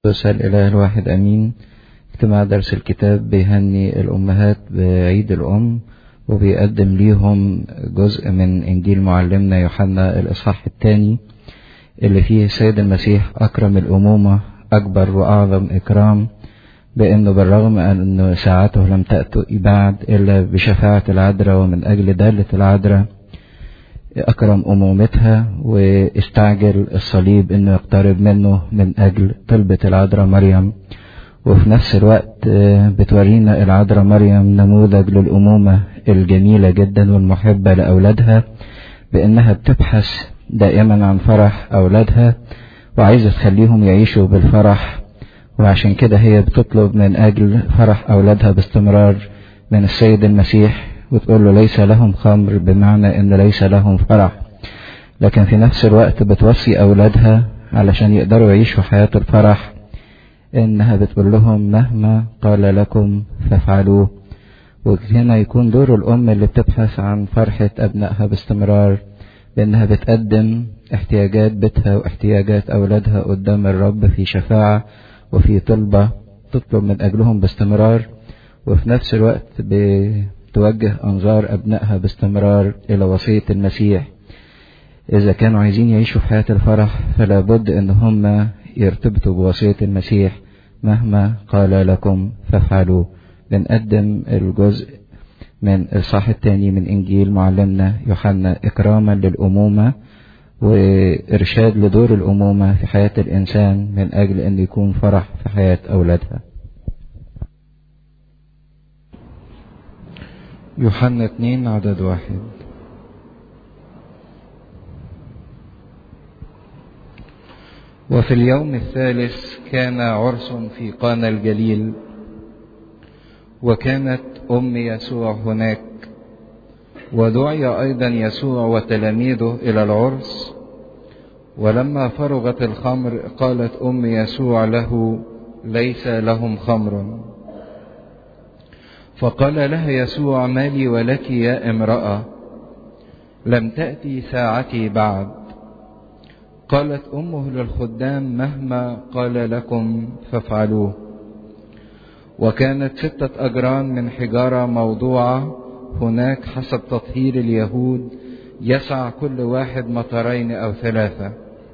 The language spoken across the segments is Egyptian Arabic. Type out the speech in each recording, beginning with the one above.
القدس الإله الواحد أمين اجتماع درس الكتاب بيهني الأمهات بعيد الأم وبيقدم ليهم جزء من إنجيل معلمنا يوحنا الإصحاح الثاني اللي فيه السيد المسيح أكرم الأمومة أكبر وأعظم إكرام بأنه بالرغم أن ساعته لم تأتي بعد إلا بشفاعة العذراء ومن أجل دالة العذراء أكرم أمومتها واستعجل الصليب أنه يقترب منه من أجل طلبة العذراء مريم وفي نفس الوقت بتورينا العذراء مريم نموذج للأمومة الجميلة جدا والمحبة لأولادها بأنها بتبحث دائما عن فرح أولادها وعايزة تخليهم يعيشوا بالفرح وعشان كده هي بتطلب من أجل فرح أولادها باستمرار من السيد المسيح وتقول له ليس لهم خمر بمعنى ان ليس لهم فرح لكن في نفس الوقت بتوصي اولادها علشان يقدروا يعيشوا حياة الفرح انها بتقول لهم مهما قال لكم فافعلوه وهنا يكون دور الام اللي بتبحث عن فرحة ابنائها باستمرار بانها بتقدم احتياجات بيتها واحتياجات اولادها قدام الرب في شفاعة وفي طلبة تطلب من اجلهم باستمرار وفي نفس الوقت توجه أنظار أبنائها باستمرار إلى وصية المسيح إذا كانوا عايزين يعيشوا حياة الفرح فلا بد أن هم يرتبطوا بوصية المسيح مهما قال لكم فافعلوا بنقدم الجزء من الصح الثاني من إنجيل معلمنا يوحنا إكراما للأمومة وإرشاد لدور الأمومة في حياة الإنسان من أجل أن يكون فرح في حياة أولادها يوحنا اتنين عدد واحد وفي اليوم الثالث كان عرس في قانا الجليل وكانت أم يسوع هناك ودعي أيضا يسوع وتلاميذه إلى العرس ولما فرغت الخمر قالت أم يسوع له ليس لهم خمر فقال لها يسوع ما لي ولك يا امرأة لم تأتي ساعتي بعد قالت أمه للخدام مهما قال لكم فافعلوه وكانت ستة أجران من حجارة موضوعة هناك حسب تطهير اليهود يسع كل واحد مطرين أو ثلاثة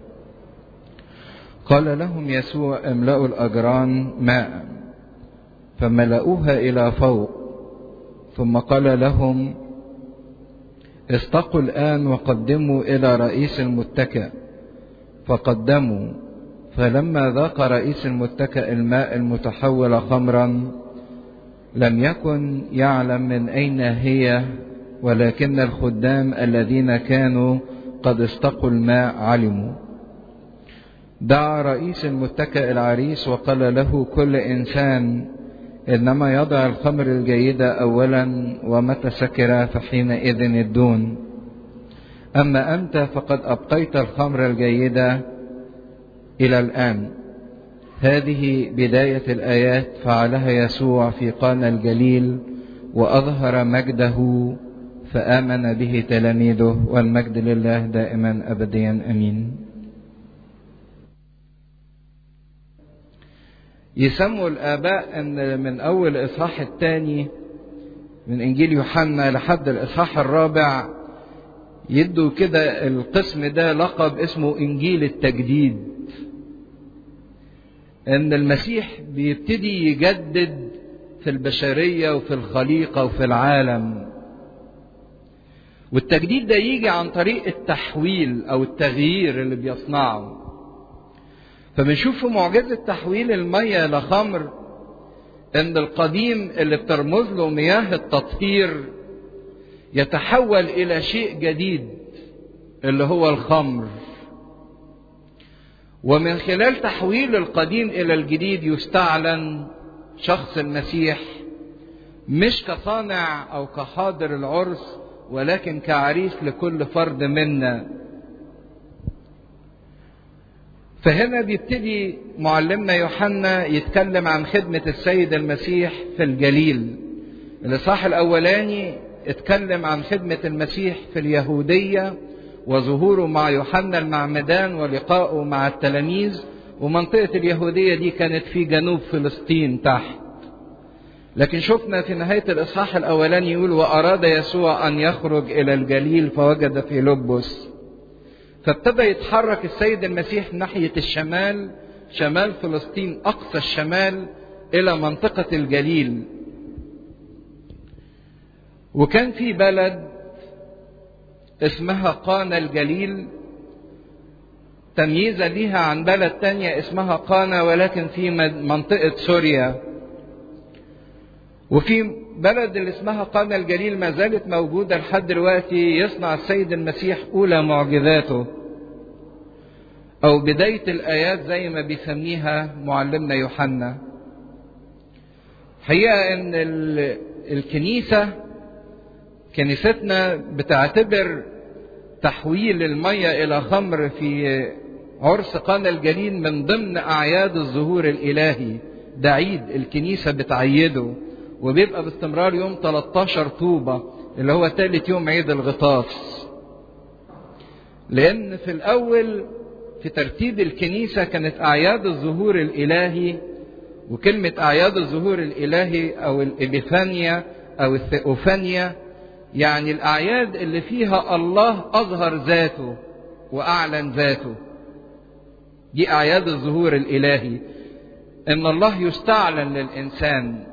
قال لهم يسوع املأوا الأجران ماء فملأوها إلى فوق ثم قال لهم استقوا الآن وقدموا إلى رئيس المتكأ فقدموا فلما ذاق رئيس المتكأ الماء المتحول خمرا لم يكن يعلم من أين هي ولكن الخدام الذين كانوا قد استقوا الماء علموا دعا رئيس المتكأ العريس وقال له كل إنسان إنما يضع الخمر الجيدة أولا ومتى سكر فحينئذ الدون أما أنت فقد أبقيت الخمر الجيدة إلى الآن هذه بداية الآيات فعلها يسوع في قانا الجليل وأظهر مجده فآمن به تلاميذه والمجد لله دائما أبديا أمين يسموا الآباء أن من أول الإصحاح الثاني من إنجيل يوحنا لحد الإصحاح الرابع يدوا كده القسم ده لقب اسمه إنجيل التجديد أن المسيح بيبتدي يجدد في البشرية وفي الخليقة وفي العالم والتجديد ده يجي عن طريق التحويل أو التغيير اللي بيصنعه فبنشوف في معجزة تحويل المية لخمر ان القديم اللي بترمز له مياه التطهير يتحول الى شيء جديد اللي هو الخمر ومن خلال تحويل القديم الى الجديد يستعلن شخص المسيح مش كصانع او كحاضر العرس ولكن كعريس لكل فرد منا فهنا بيبتدي معلمنا يوحنا يتكلم عن خدمة السيد المسيح في الجليل الإصحاح الأولاني اتكلم عن خدمة المسيح في اليهودية وظهوره مع يوحنا المعمدان ولقائه مع التلاميذ ومنطقة اليهودية دي كانت في جنوب فلسطين تحت لكن شفنا في نهاية الإصحاح الأولاني يقول وأراد يسوع أن يخرج إلى الجليل فوجد في لبس فابتدى يتحرك السيد المسيح ناحية الشمال شمال فلسطين أقصى الشمال إلى منطقة الجليل وكان في بلد اسمها قانا الجليل تمييزا ليها عن بلد تانية اسمها قانا ولكن في منطقة سوريا وفي بلد اللي اسمها قانا الجليل ما زالت موجودة لحد دلوقتي يصنع السيد المسيح أولى معجزاته أو بداية الآيات زي ما بيسميها معلمنا يوحنا حقيقة إن الكنيسة كنيستنا بتعتبر تحويل المية إلى خمر في عرس قانا الجليل من ضمن أعياد الظهور الإلهي ده عيد الكنيسة بتعيده وبيبقى باستمرار يوم 13 طوبة اللي هو ثالث يوم عيد الغطاس لأن في الأول في ترتيب الكنيسة كانت أعياد الظهور الإلهي وكلمة أعياد الظهور الإلهي أو الإبيفانيا أو الثيوفانيا يعني الأعياد اللي فيها الله أظهر ذاته وأعلن ذاته دي أعياد الظهور الإلهي إن الله يستعلن للإنسان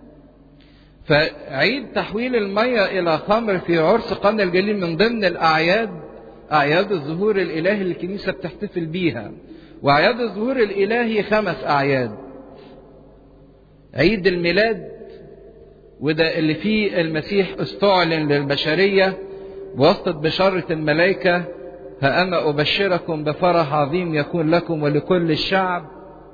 فعيد تحويل المية إلى خمر في عرس قرن الجليل من ضمن الأعياد أعياد الظهور الإلهي اللي الكنيسة بتحتفل بيها وأعياد الظهور الإلهي خمس أعياد عيد الميلاد وده اللي فيه المسيح استعلن للبشرية بواسطة بشارة الملائكة ها أنا أبشركم بفرح عظيم يكون لكم ولكل الشعب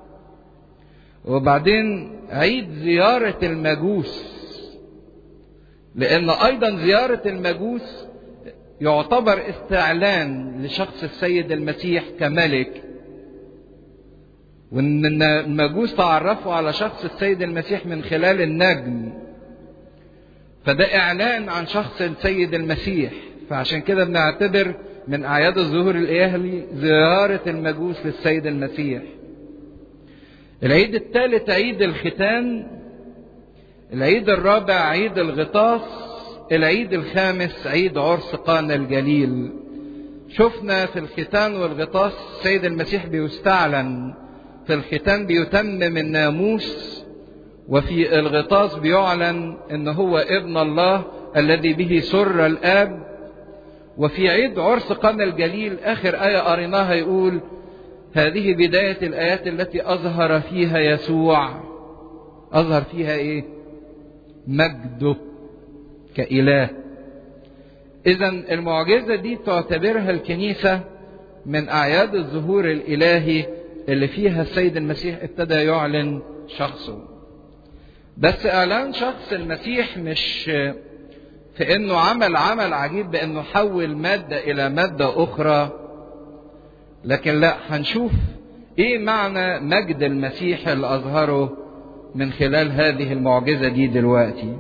وبعدين عيد زيارة المجوس لأن أيضا زيارة المجوس يعتبر استعلان لشخص السيد المسيح كملك وان المجوس تعرفوا على شخص السيد المسيح من خلال النجم فده اعلان عن شخص السيد المسيح فعشان كده بنعتبر من اعياد الظهور الالهي زياره المجوس للسيد المسيح العيد الثالث عيد الختان العيد الرابع عيد الغطاس العيد الخامس عيد عرس قانا الجليل شفنا في الختان والغطاس السيد المسيح بيستعلن في الختان بيتمم الناموس وفي الغطاس بيعلن ان هو ابن الله الذي به سر الاب وفي عيد عرس قنا الجليل اخر ايه قريناها يقول هذه بدايه الايات التي اظهر فيها يسوع اظهر فيها ايه مجده كاله اذا المعجزه دي تعتبرها الكنيسه من اعياد الظهور الالهي اللي فيها السيد المسيح ابتدى يعلن شخصه بس اعلان شخص المسيح مش في انه عمل عمل عجيب بانه حول ماده الى ماده اخرى لكن لا هنشوف ايه معنى مجد المسيح اللي اظهره من خلال هذه المعجزه دي دلوقتي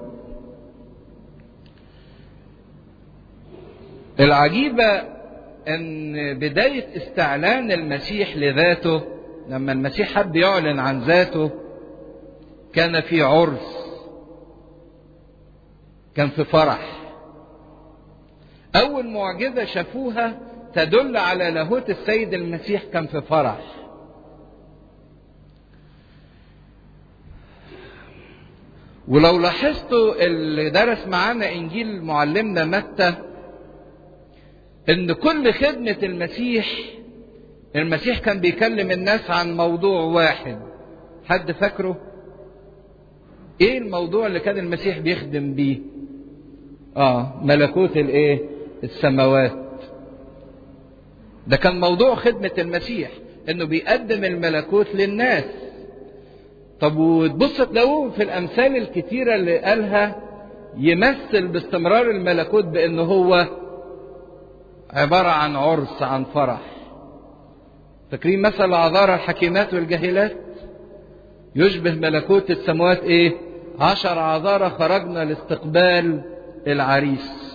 العجيبه ان بدايه استعلان المسيح لذاته لما المسيح حب يعلن عن ذاته كان في عرس كان في فرح اول معجزه شافوها تدل على لاهوت السيد المسيح كان في فرح ولو لاحظتوا اللي درس معانا انجيل معلمنا متى ان كل خدمه المسيح المسيح كان بيكلم الناس عن موضوع واحد حد فاكره ايه الموضوع اللي كان المسيح بيخدم بيه اه ملكوت الايه السماوات ده كان موضوع خدمة المسيح انه بيقدم الملكوت للناس طب وتبص تلاقوه في الامثال الكتيرة اللي قالها يمثل باستمرار الملكوت بانه هو عبارة عن عرس عن فرح فاكرين مثل العذارى الحكيمات والجاهلات يشبه ملكوت السماوات ايه عشر عذارى خرجنا لاستقبال العريس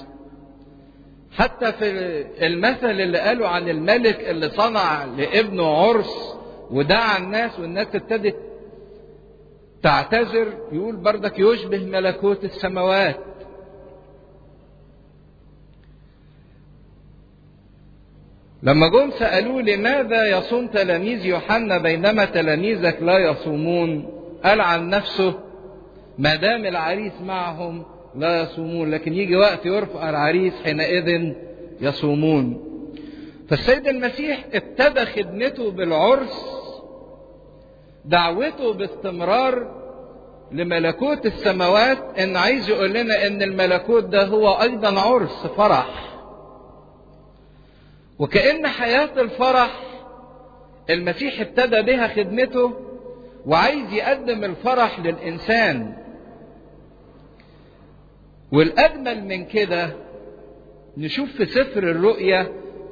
حتى في المثل اللي قالوا عن الملك اللي صنع لابنه عرس ودعا الناس والناس ابتدت تعتذر يقول بردك يشبه ملكوت السماوات لما جم سألوه لماذا يصوم تلاميذ يوحنا بينما تلاميذك لا يصومون قال عن نفسه ما دام العريس معهم لا يصومون لكن يجي وقت يرفع العريس حينئذ يصومون فالسيد المسيح ابتدى خدمته بالعرس دعوته باستمرار لملكوت السماوات ان عايز يقول لنا ان الملكوت ده هو ايضا عرس فرح وكأن حياة الفرح المسيح ابتدى بها خدمته وعايز يقدم الفرح للإنسان والأجمل من كده نشوف في سفر الرؤيا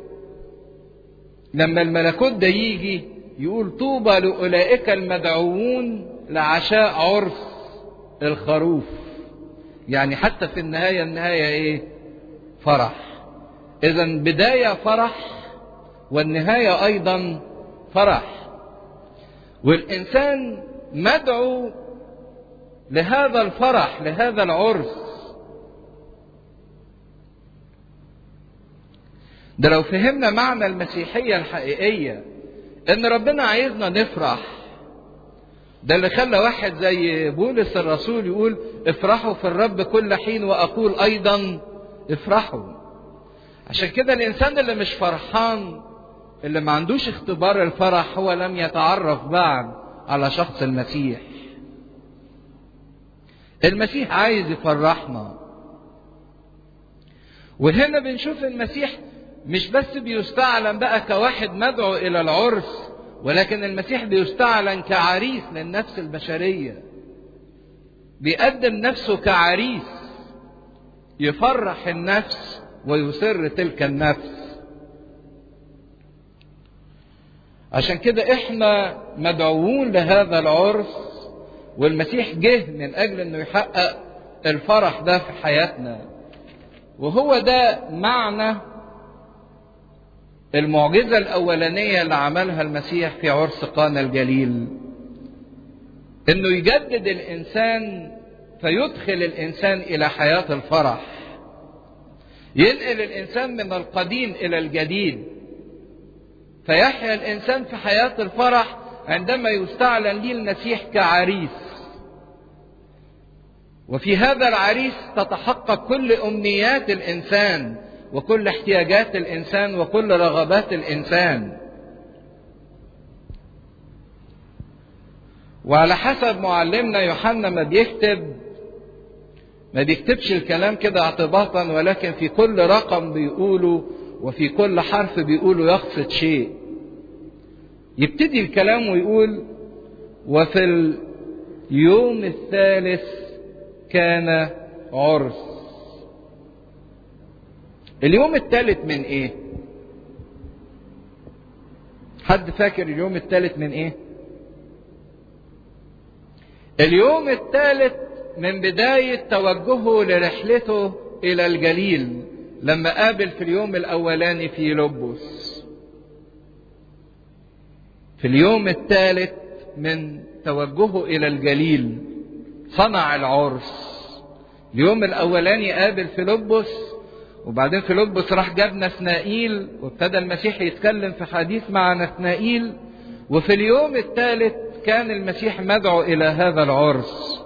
لما الملكوت ده يجي يقول طوبى لأولئك المدعوون لعشاء عرس الخروف يعني حتى في النهاية النهاية ايه فرح اذا بداية فرح والنهاية ايضا فرح والانسان مدعو لهذا الفرح لهذا العرس ده لو فهمنا معنى المسيحية الحقيقية ان ربنا عايزنا نفرح ده اللي خلى واحد زي بولس الرسول يقول افرحوا في الرب كل حين واقول ايضا افرحوا عشان كده الانسان اللي مش فرحان اللي ما عندوش اختبار الفرح هو لم يتعرف بعد على شخص المسيح المسيح عايز يفرحنا وهنا بنشوف المسيح مش بس بيستعلن بقى كواحد مدعو الى العرس ولكن المسيح بيستعلن كعريس للنفس البشريه بيقدم نفسه كعريس يفرح النفس ويسر تلك النفس عشان كده احنا مدعوون لهذا العرس والمسيح جه من اجل انه يحقق الفرح ده في حياتنا وهو ده معنى المعجزة الأولانية اللي عملها المسيح في عرس قانا الجليل إنه يجدد الإنسان فيدخل الإنسان إلى حياة الفرح ينقل الإنسان من القديم إلى الجديد فيحيا الإنسان في حياة الفرح عندما يستعلن ليه المسيح كعريس وفي هذا العريس تتحقق كل أمنيات الإنسان وكل احتياجات الانسان وكل رغبات الانسان وعلى حسب معلمنا يوحنا ما بيكتب ما بيكتبش الكلام كده اعتباطا ولكن في كل رقم بيقوله وفي كل حرف بيقوله يقصد شيء يبتدي الكلام ويقول وفي اليوم الثالث كان عرس اليوم الثالث من ايه حد فاكر اليوم الثالث من ايه اليوم الثالث من بداية توجهه لرحلته إلى الجليل لما قابل في اليوم الأولاني في لبس في اليوم الثالث من توجهه إلى الجليل صنع العرس اليوم الأولاني قابل في لبس وبعدين فيلبس راح جاب نثنائيل وابتدى المسيح يتكلم في حديث مع نثنائيل وفي اليوم الثالث كان المسيح مدعو الى هذا العرس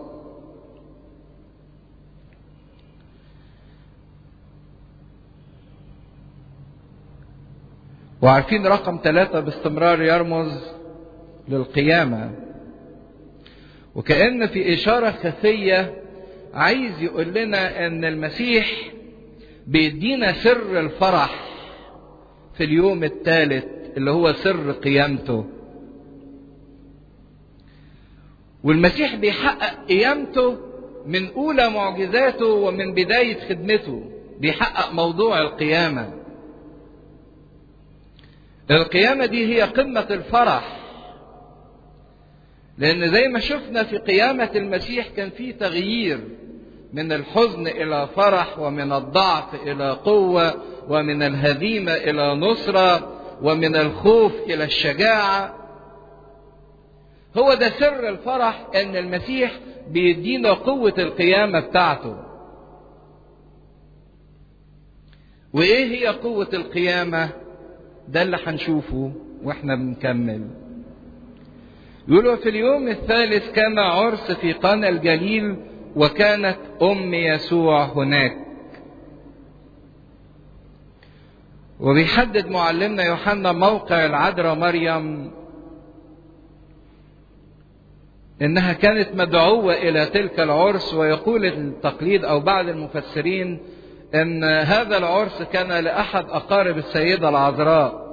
وعارفين رقم ثلاثة باستمرار يرمز للقيامة وكأن في إشارة خفية عايز يقول لنا أن المسيح بيدينا سر الفرح في اليوم الثالث اللي هو سر قيامته والمسيح بيحقق قيامته من اولى معجزاته ومن بدايه خدمته بيحقق موضوع القيامه القيامه دي هي قمه الفرح لان زي ما شفنا في قيامه المسيح كان في تغيير من الحزن الى فرح ومن الضعف الى قوه ومن الهزيمه الى نصره ومن الخوف الى الشجاعه هو ده سر الفرح ان المسيح بيدينا قوة القيامة بتاعته وايه هي قوة القيامة ده اللي هنشوفه واحنا بنكمل يقولوا في اليوم الثالث كان عرس في قنا الجليل وكانت ام يسوع هناك وبيحدد معلمنا يوحنا موقع العذراء مريم انها كانت مدعوه الى تلك العرس ويقول التقليد او بعض المفسرين ان هذا العرس كان لاحد اقارب السيده العذراء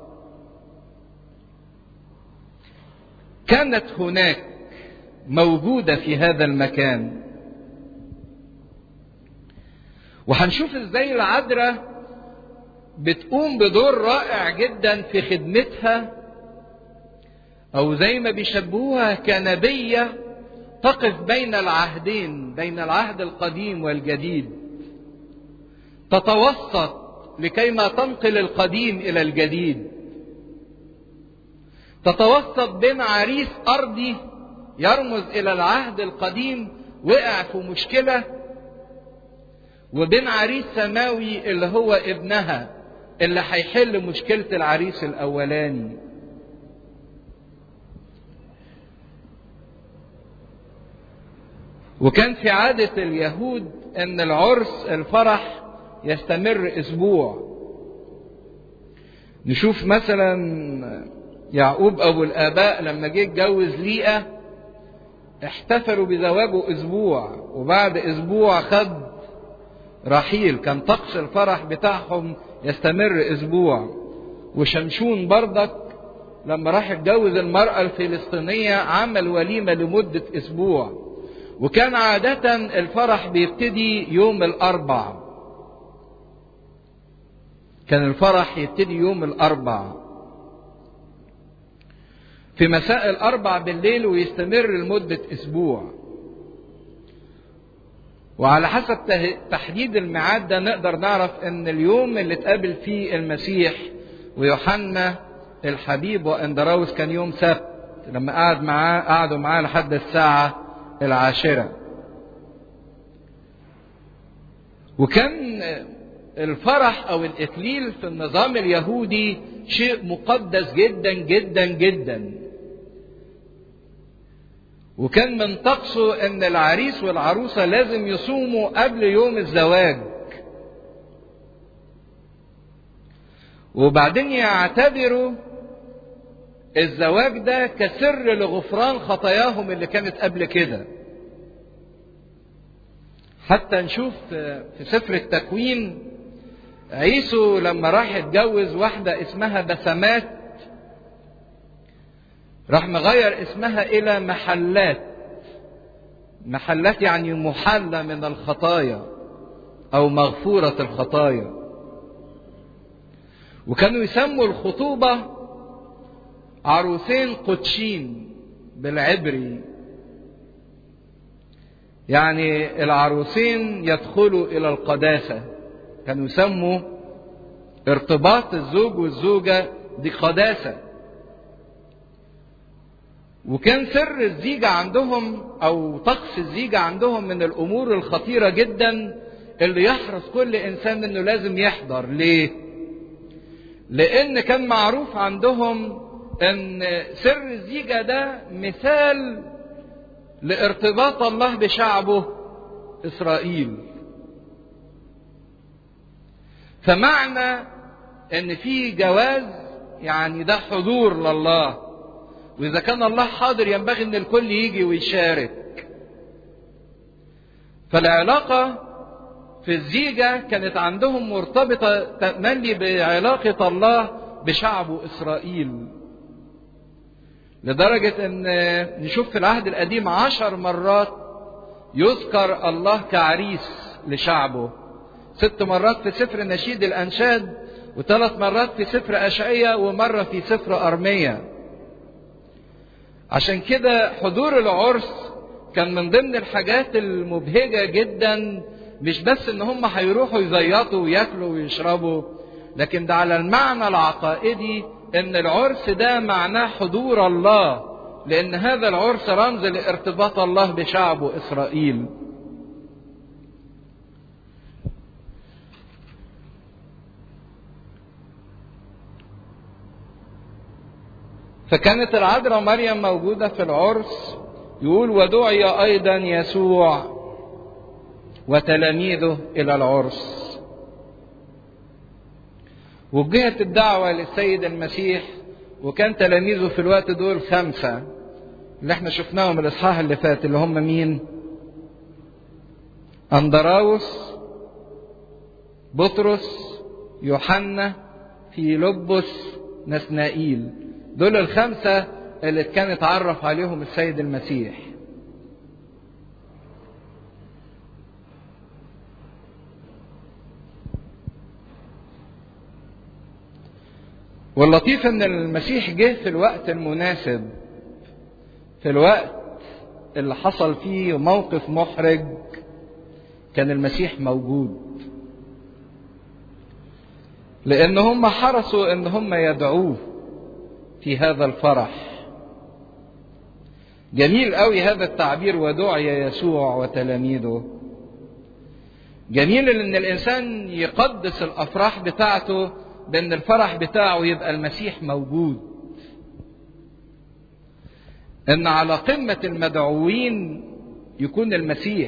كانت هناك موجوده في هذا المكان وهنشوف ازاي العذراء بتقوم بدور رائع جدا في خدمتها او زي ما بيشبهوها كنبيه تقف بين العهدين بين العهد القديم والجديد تتوسط لكيما تنقل القديم الى الجديد تتوسط بين عريس ارضي يرمز الى العهد القديم وقع في مشكله وبين عريس سماوي اللي هو ابنها اللي هيحل مشكله العريس الاولاني وكان في عادة اليهود أن العرس الفرح يستمر أسبوع نشوف مثلا يعقوب أبو الآباء لما جه اتجوز ليئة احتفلوا بزواجه أسبوع وبعد أسبوع خد رحيل كان طقس الفرح بتاعهم يستمر أسبوع وشمشون برضك لما راح اتجوز المرأة الفلسطينية عمل وليمة لمدة أسبوع وكان عادة الفرح بيبتدي يوم الأربع كان الفرح يبتدي يوم الأربع في مساء الأربع بالليل ويستمر لمدة أسبوع وعلى حسب تحديد الميعاد ده نقدر نعرف ان اليوم اللي اتقابل فيه المسيح ويوحنا الحبيب واندراوس كان يوم سبت لما قعد معاه قعدوا معاه لحد الساعه العاشرة وكان الفرح أو الإكليل في النظام اليهودي شيء مقدس جدا جدا جدا وكان من طقسه ان العريس والعروسه لازم يصوموا قبل يوم الزواج وبعدين يعتبروا الزواج ده كسر لغفران خطاياهم اللي كانت قبل كده حتى نشوف في سفر التكوين عيسو لما راح يتجوز واحدة اسمها بسمات راح مغير اسمها إلى محلات محلات يعني محلة من الخطايا أو مغفورة الخطايا وكانوا يسموا الخطوبة عروسين قدشين بالعبري يعني العروسين يدخلوا الى القداسه كانوا يسموا ارتباط الزوج والزوجه دي قداسه وكان سر الزيجة عندهم أو طقس الزيجة عندهم من الأمور الخطيرة جدا اللي يحرص كل إنسان إنه لازم يحضر ليه؟ لأن كان معروف عندهم ان سر الزيجة ده مثال لارتباط الله بشعبه اسرائيل فمعنى ان في جواز يعني ده حضور لله واذا كان الله حاضر ينبغي ان الكل يجي ويشارك فالعلاقة في الزيجة كانت عندهم مرتبطة تملي بعلاقة الله بشعبه إسرائيل لدرجة ان نشوف في العهد القديم عشر مرات يذكر الله كعريس لشعبه ست مرات في سفر نشيد الأنشاد وثلاث مرات في سفر أشعية ومرة في سفر أرمية عشان كده حضور العرس كان من ضمن الحاجات المبهجة جدا مش بس ان هم هيروحوا يزيطوا وياكلوا ويشربوا لكن ده على المعنى العقائدي ان العرس ده معناه حضور الله لأن هذا العرس رمز لارتباط الله بشعبه إسرائيل فكانت العذراء مريم موجودة في العرس يقول ودعي أيضا يسوع وتلاميذه إلى العرس وجهت الدعوة للسيد المسيح وكان تلاميذه في الوقت دول خمسة اللي احنا شفناهم الإصحاح اللي فات اللي هم مين؟ أندراوس بطرس يوحنا فيلبس نسنائيل دول الخمسة اللي كان اتعرف عليهم السيد المسيح واللطيف ان المسيح جه في الوقت المناسب في الوقت اللي حصل فيه موقف محرج كان المسيح موجود لان هم حرصوا ان هم يدعوه في هذا الفرح جميل قوي هذا التعبير ودعي يسوع وتلاميذه جميل ان الانسان يقدس الافراح بتاعته بان الفرح بتاعه يبقى المسيح موجود ان على قمه المدعوين يكون المسيح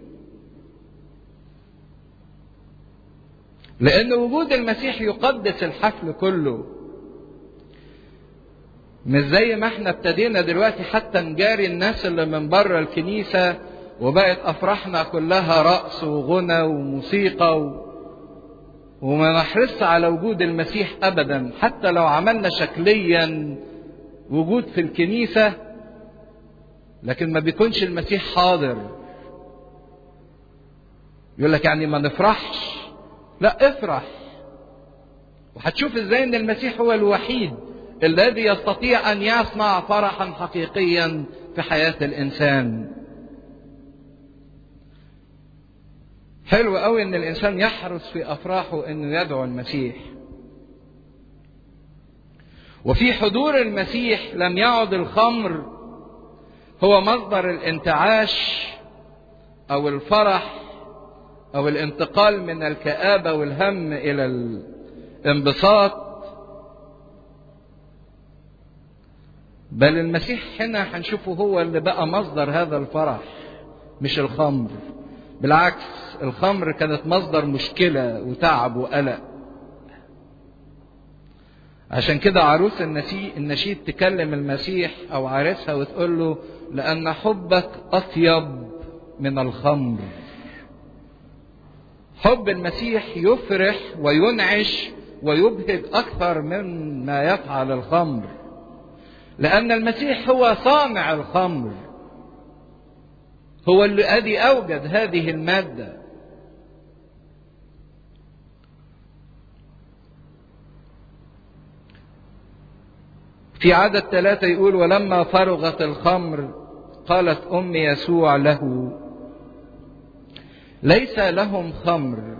لان وجود المسيح يقدس الحفل كله مش زي ما احنا ابتدينا دلوقتي حتى نجاري الناس اللي من بره الكنيسة وبقت أفراحنا كلها رقص وغنى وموسيقى و... وما نحرص على وجود المسيح أبدا حتى لو عملنا شكليا وجود في الكنيسة لكن ما بيكونش المسيح حاضر يقول لك يعني ما نفرحش لا افرح وهتشوف ازاي ان المسيح هو الوحيد الذي يستطيع ان يصنع فرحا حقيقيا في حياه الانسان حلو قوي ان الانسان يحرص في افراحه انه يدعو المسيح وفي حضور المسيح لم يعد الخمر هو مصدر الانتعاش او الفرح او الانتقال من الكآبة والهم الى الانبساط بل المسيح هنا هنشوفه هو اللي بقى مصدر هذا الفرح مش الخمر بالعكس الخمر كانت مصدر مشكلة وتعب وقلق عشان كده عروس النشيد تكلم المسيح او عارسها وتقول له لان حبك اطيب من الخمر حب المسيح يفرح وينعش ويبهج اكثر مما يفعل الخمر لان المسيح هو صانع الخمر هو الذي اوجد هذه الماده في عدد ثلاثة يقول ولما فرغت الخمر قالت أم يسوع له ليس لهم خمر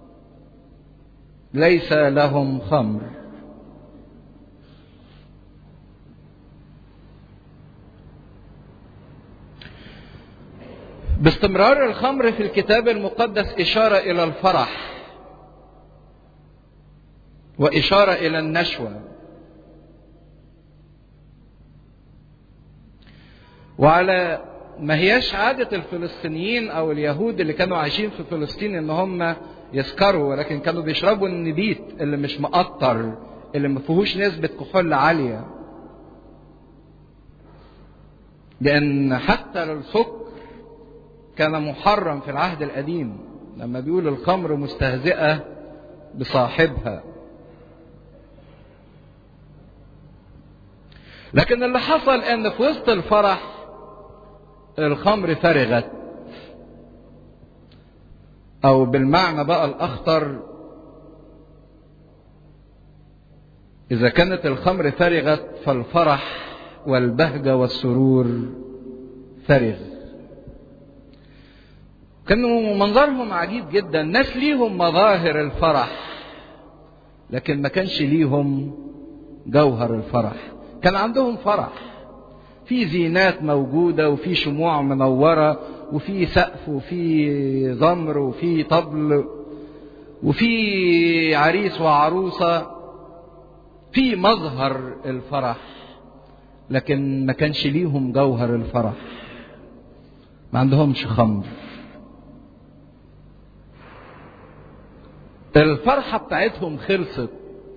ليس لهم خمر باستمرار الخمر في الكتاب المقدس إشارة إلى الفرح وإشارة إلى النشوة وعلى ما هياش عادة الفلسطينيين أو اليهود اللي كانوا عايشين في فلسطين إن هم يسكروا ولكن كانوا بيشربوا النبيت اللي مش مقطر اللي ما فيهوش نسبة كحول عالية لأن حتى السكر كان محرم في العهد القديم لما بيقول الخمر مستهزئة بصاحبها لكن اللي حصل ان في وسط الفرح الخمر فرغت او بالمعنى بقى الاخطر اذا كانت الخمر فرغت فالفرح والبهجه والسرور فرغ كانوا منظرهم عجيب جدا ناس ليهم مظاهر الفرح لكن ما كانش ليهم جوهر الفرح كان عندهم فرح في زينات موجودة وفي شموع منورة وفي سقف وفي زمر وفي طبل وفي عريس وعروسة في مظهر الفرح لكن ما كانش ليهم جوهر الفرح ما عندهمش خمر الفرحة بتاعتهم خلصت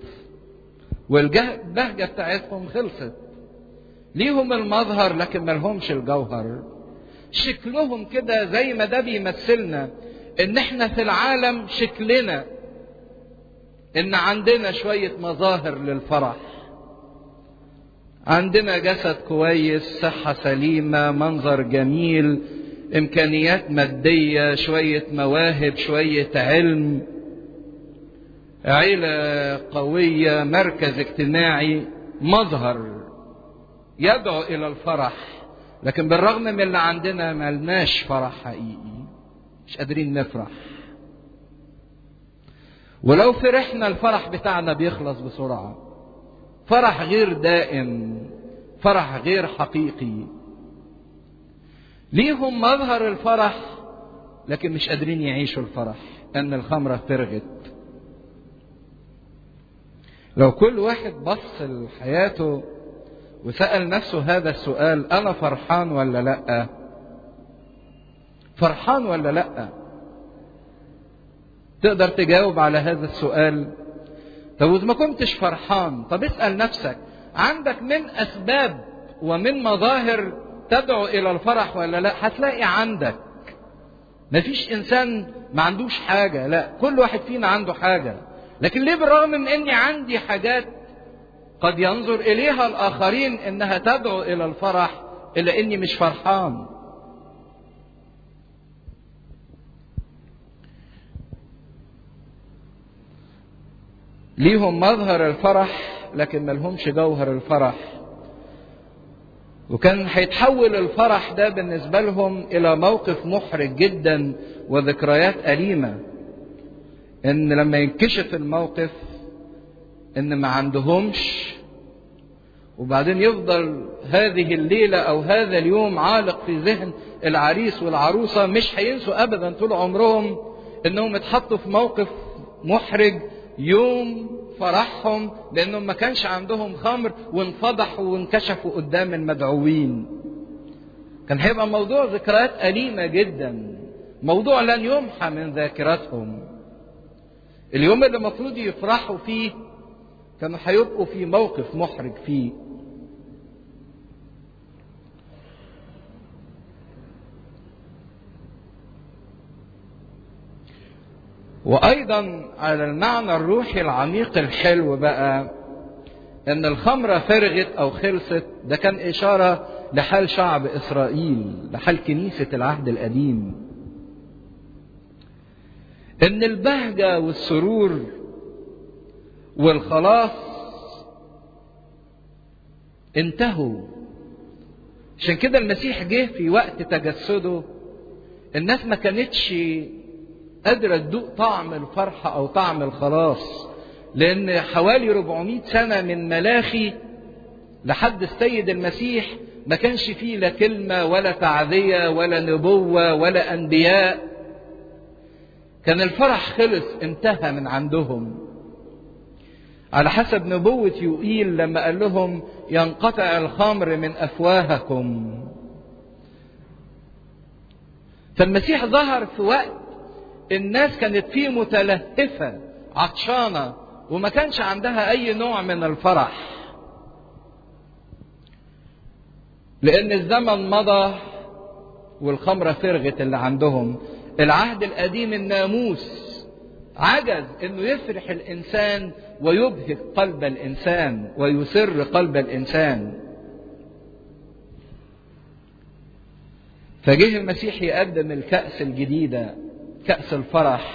والبهجة بتاعتهم خلصت ليهم المظهر لكن ملهمش الجوهر شكلهم كده زي ما ده بيمثلنا ان احنا في العالم شكلنا ان عندنا شوية مظاهر للفرح عندنا جسد كويس صحة سليمة منظر جميل امكانيات مادية شوية مواهب شوية علم عيلة قوية مركز اجتماعي مظهر يدعو الى الفرح لكن بالرغم من اللي عندنا ملناش فرح حقيقي مش قادرين نفرح ولو فرحنا الفرح بتاعنا بيخلص بسرعة فرح غير دائم فرح غير حقيقي ليهم مظهر الفرح لكن مش قادرين يعيشوا الفرح ان الخمرة فرغت لو كل واحد بص لحياته وسأل نفسه هذا السؤال أنا فرحان ولا لأ؟ فرحان ولا لأ؟ تقدر تجاوب على هذا السؤال؟ طب وإذا ما كنتش فرحان طب اسأل نفسك عندك من أسباب ومن مظاهر تدعو إلى الفرح ولا لا؟ هتلاقي عندك مفيش إنسان ما عندوش حاجة لا كل واحد فينا عنده حاجة لكن ليه بالرغم من إني عندي حاجات قد ينظر اليها الاخرين انها تدعو الى الفرح الا اني مش فرحان ليهم مظهر الفرح لكن ملهمش جوهر الفرح وكان هيتحول الفرح ده بالنسبة لهم إلى موقف محرج جدا وذكريات أليمة إن لما ينكشف الموقف إن ما عندهمش وبعدين يفضل هذه الليلة أو هذا اليوم عالق في ذهن العريس والعروسة مش هينسوا أبدا طول عمرهم إنهم اتحطوا في موقف محرج يوم فرحهم لأنهم ما كانش عندهم خمر وانفضحوا وانكشفوا قدام المدعوين كان هيبقى موضوع ذكريات أليمة جدا موضوع لن يمحى من ذاكرتهم اليوم اللي المفروض يفرحوا فيه كانوا هيبقوا في موقف محرج فيه وايضا على المعنى الروحي العميق الحلو بقى ان الخمره فرغت او خلصت ده كان اشاره لحال شعب اسرائيل لحال كنيسه العهد القديم ان البهجه والسرور والخلاص انتهوا عشان كده المسيح جه في وقت تجسده الناس ما كانتش قادرة تدوق طعم الفرحة أو طعم الخلاص لأن حوالي 400 سنة من ملاخي لحد السيد المسيح ما كانش فيه لا كلمة ولا تعذية ولا نبوة ولا أنبياء كان الفرح خلص انتهى من عندهم على حسب نبوة يوئيل لما قال لهم ينقطع الخمر من أفواهكم فالمسيح ظهر في وقت الناس كانت فيه متلهفة عطشانة وما كانش عندها أي نوع من الفرح لأن الزمن مضى والخمرة فرغت اللي عندهم العهد القديم الناموس عجز انه يفرح الانسان ويبهج قلب الانسان ويسر قلب الانسان فجه المسيح يقدم الكأس الجديدة كأس الفرح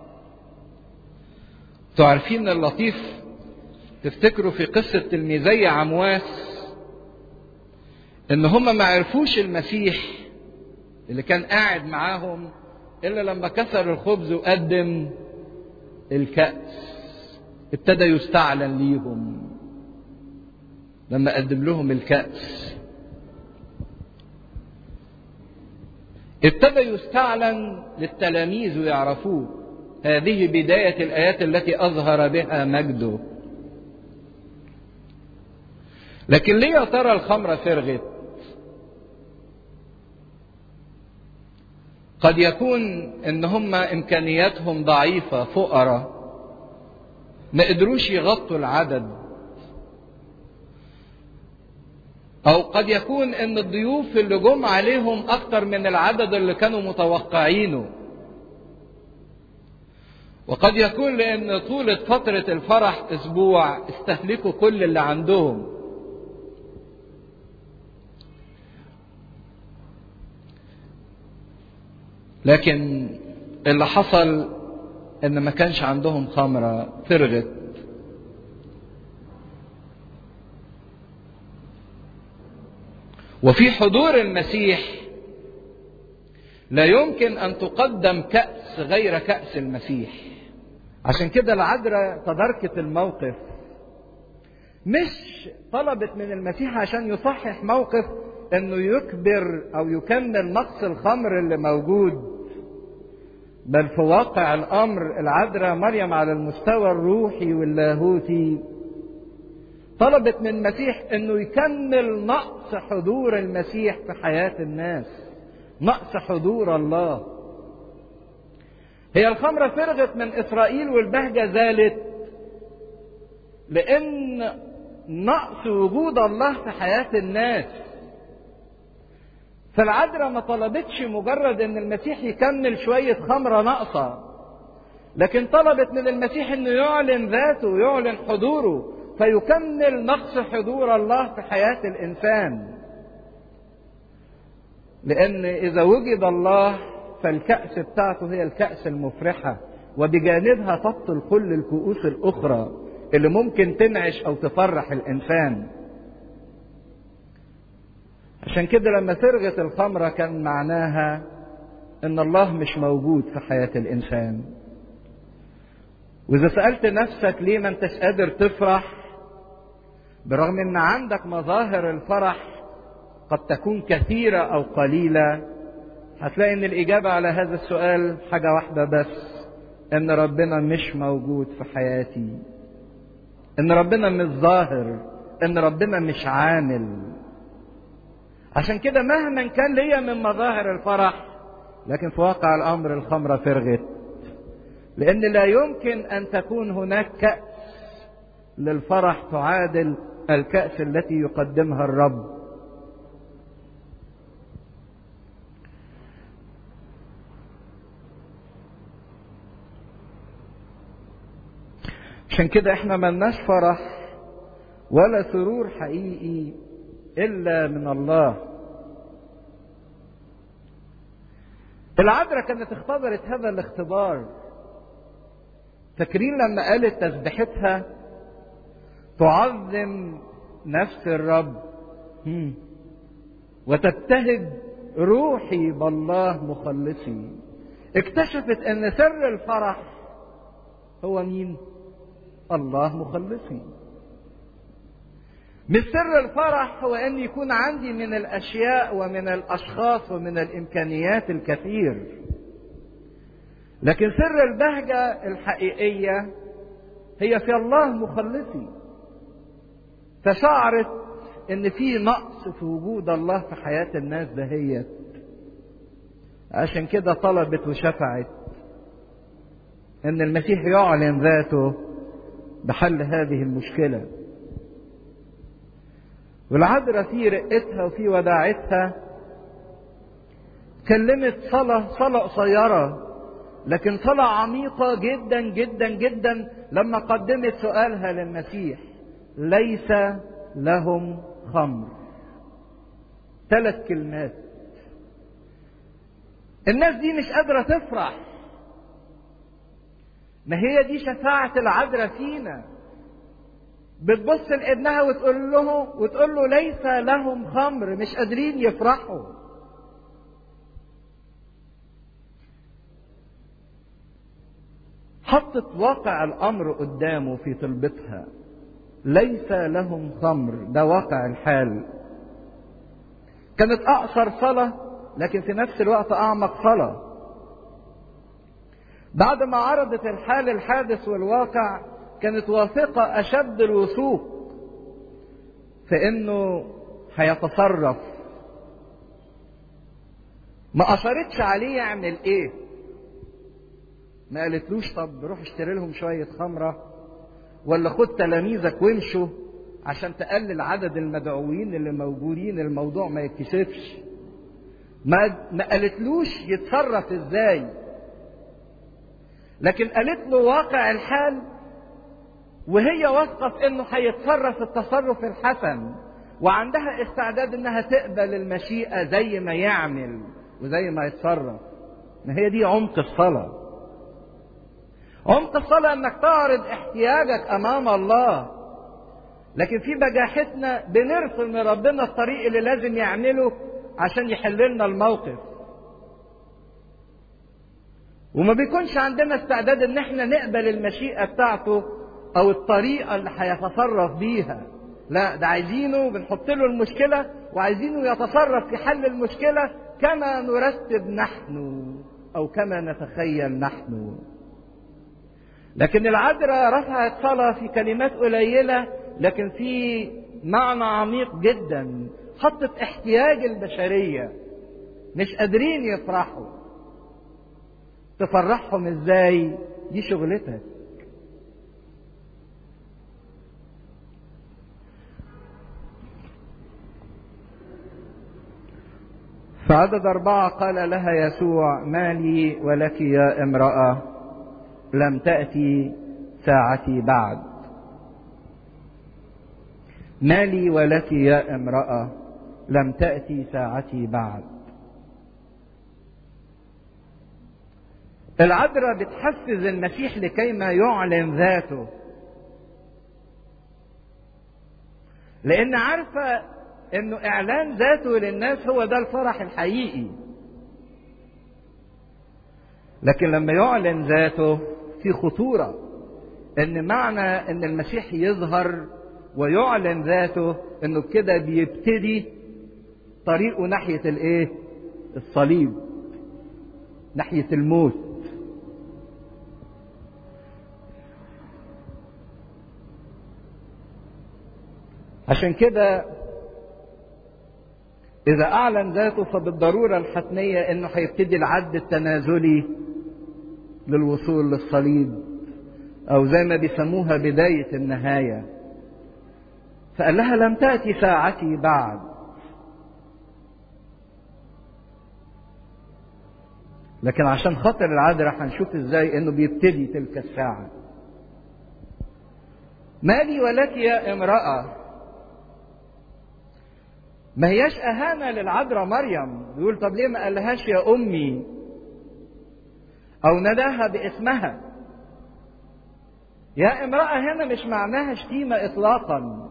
تعرفين اللطيف تفتكروا في قصة تلميذي عمواس ان هم ما عرفوش المسيح اللي كان قاعد معاهم الا لما كسر الخبز وقدم الكأس ابتدى يستعلن ليهم لما قدم لهم الكأس ابتدى يستعلن للتلاميذ ويعرفوه هذه بداية الآيات التي أظهر بها مجده لكن ليه يا ترى الخمرة فرغت قد يكون ان هم امكانياتهم ضعيفة فقراء ما قدروش يغطوا العدد او قد يكون ان الضيوف اللي جم عليهم اكتر من العدد اللي كانوا متوقعينه وقد يكون لان طولة فترة الفرح اسبوع استهلكوا كل اللي عندهم لكن اللي حصل ان ما كانش عندهم خمرة فرغت وفي حضور المسيح لا يمكن ان تقدم كأس غير كأس المسيح عشان كده العذراء تداركت الموقف مش طلبت من المسيح عشان يصحح موقف انه يكبر او يكمل نقص الخمر اللي موجود بل في واقع الامر العذراء مريم على المستوى الروحي واللاهوتي طلبت من المسيح انه يكمل نقص حضور المسيح في حياه الناس نقص حضور الله هي الخمره فرغت من اسرائيل والبهجه زالت لان نقص وجود الله في حياه الناس فالعذراء ما طلبتش مجرد ان المسيح يكمل شويه خمره ناقصه لكن طلبت من المسيح انه يعلن ذاته ويعلن حضوره فيكمل نقص حضور الله في حياه الانسان لان اذا وجد الله فالكاس بتاعته هي الكاس المفرحه وبجانبها تبطل كل الكؤوس الاخرى اللي ممكن تنعش او تفرح الانسان عشان كده لما فرغت الخمره كان معناها ان الله مش موجود في حياه الانسان واذا سالت نفسك ليه ما انتش قادر تفرح برغم ان عندك مظاهر الفرح قد تكون كثيره او قليله هتلاقي ان الاجابه على هذا السؤال حاجه واحده بس ان ربنا مش موجود في حياتي ان ربنا مش ظاهر ان ربنا مش عامل عشان كده مهما كان ليا من مظاهر الفرح لكن في واقع الامر الخمره فرغت لان لا يمكن ان تكون هناك كاس للفرح تعادل الكاس التي يقدمها الرب عشان كده احنا ملناش فرح ولا سرور حقيقي الا من الله العذراء كانت اختبرت هذا الاختبار فاكرين لما قالت تسبيحتها تعظم نفس الرب وتبتهج روحي بالله مخلصي اكتشفت ان سر الفرح هو مين الله مخلصي مش سر الفرح هو ان يكون عندي من الاشياء ومن الاشخاص ومن الامكانيات الكثير لكن سر البهجه الحقيقيه هي في الله مخلصي فشعرت ان في نقص في وجود الله في حياه الناس دهيت عشان كده طلبت وشفعت ان المسيح يعلن ذاته بحل هذه المشكله والعذراء في رقتها وفي وداعتها كلمت صلاة صلاة قصيرة لكن صلاة عميقة جدا جدا جدا لما قدمت سؤالها للمسيح ليس لهم خمر ثلاث كلمات الناس دي مش قادرة تفرح ما هي دي شفاعة العذراء فينا بتبص لابنها وتقول له وتقول له ليس لهم خمر مش قادرين يفرحوا حطت واقع الامر قدامه في طلبتها ليس لهم خمر ده واقع الحال كانت اقصر صلاه لكن في نفس الوقت أعمق صلاة بعد ما عرضت الحال الحادث والواقع كانت واثقة أشد الوثوق في إنه هيتصرف ما أشرتش عليه يعمل إيه ما قالتلوش طب روح اشتري لهم شوية خمرة ولا خد تلاميذك وامشوا عشان تقلل عدد المدعوين اللي موجودين الموضوع ما يتكشفش ما ما قالتلوش يتصرف ازاي لكن قالت له واقع الحال وهي واثقه في انه هيتصرف التصرف الحسن وعندها استعداد انها تقبل المشيئه زي ما يعمل وزي ما يتصرف ما هي دي عمق الصلاه عمق الصلاه انك تعرض احتياجك امام الله لكن في بجاحتنا بنرسم لربنا الطريق اللي لازم يعمله عشان يحل لنا الموقف وما بيكونش عندنا استعداد ان احنا نقبل المشيئة بتاعته او الطريقة اللي هيتصرف بيها لا ده عايزينه بنحط له المشكلة وعايزينه يتصرف في حل المشكلة كما نرتب نحن او كما نتخيل نحن لكن العذراء رفعت صلاة في كلمات قليلة لكن في معنى عميق جدا حطت احتياج البشرية مش قادرين يفرحوا تفرحهم ازاي دي شغلتك في عدد أربعة قال لها يسوع ما لي ولك يا امرأة لم تأتي ساعتي بعد ما لي ولك يا امرأة لم تأتي ساعتي بعد العذراء بتحفز المسيح لكي ما يعلن ذاته لان عارفه انه اعلان ذاته للناس هو ده الفرح الحقيقي لكن لما يعلن ذاته في خطوره ان معنى ان المسيح يظهر ويعلن ذاته انه بكده بيبتدي طريقه ناحيه الايه الصليب ناحيه الموت عشان كده إذا أعلن ذاته فبالضرورة الحتمية إنه هيبتدي العد التنازلي للوصول للصليب أو زي ما بيسموها بداية النهاية فقال لها لم تأتي ساعتي بعد لكن عشان خاطر العذراء هنشوف ازاي انه بيبتدي تلك الساعة ما لي ولك يا امرأة ما هياش أهانة للعذراء مريم يقول طب ليه ما قالهاش يا أمي أو نداها باسمها يا امرأة هنا مش معناها شتيمة إطلاقا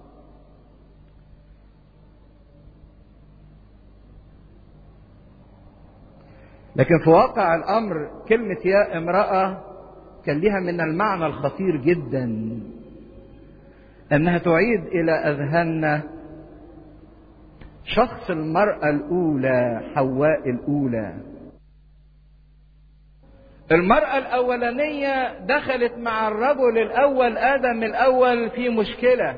لكن في واقع الأمر كلمة يا امرأة كان لها من المعنى الخطير جدا أنها تعيد إلى أذهاننا شخص المرأة الأولى حواء الأولى المرأة الأولانية دخلت مع الرجل الأول آدم الأول في مشكلة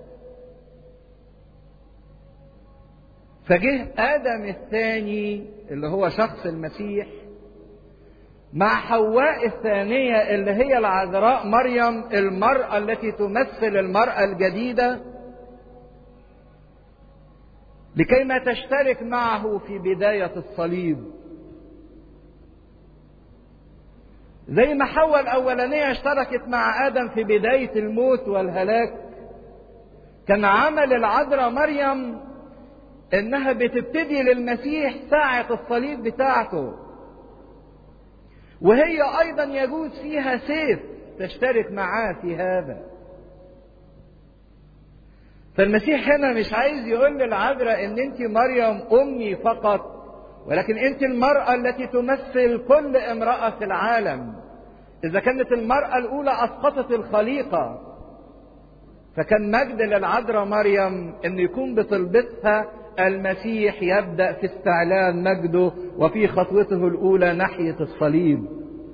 فجه آدم الثاني اللي هو شخص المسيح مع حواء الثانية اللي هي العذراء مريم المرأة التي تمثل المرأة الجديدة لكي ما تشترك معه في بداية الصليب زي ما حواء الأولانية اشتركت مع آدم في بداية الموت والهلاك كان عمل العذراء مريم إنها بتبتدي للمسيح ساعة الصليب بتاعته وهي أيضا يجوز فيها سيف تشترك معاه في هذا فالمسيح هنا مش عايز يقول للعذراء ان انت مريم امي فقط ولكن انت المرأة التي تمثل كل امرأة في العالم اذا كانت المرأة الاولى اسقطت الخليقة فكان مجد للعذراء مريم ان يكون بطلبتها المسيح يبدأ في استعلان مجده وفي خطوته الأولى ناحية الصليب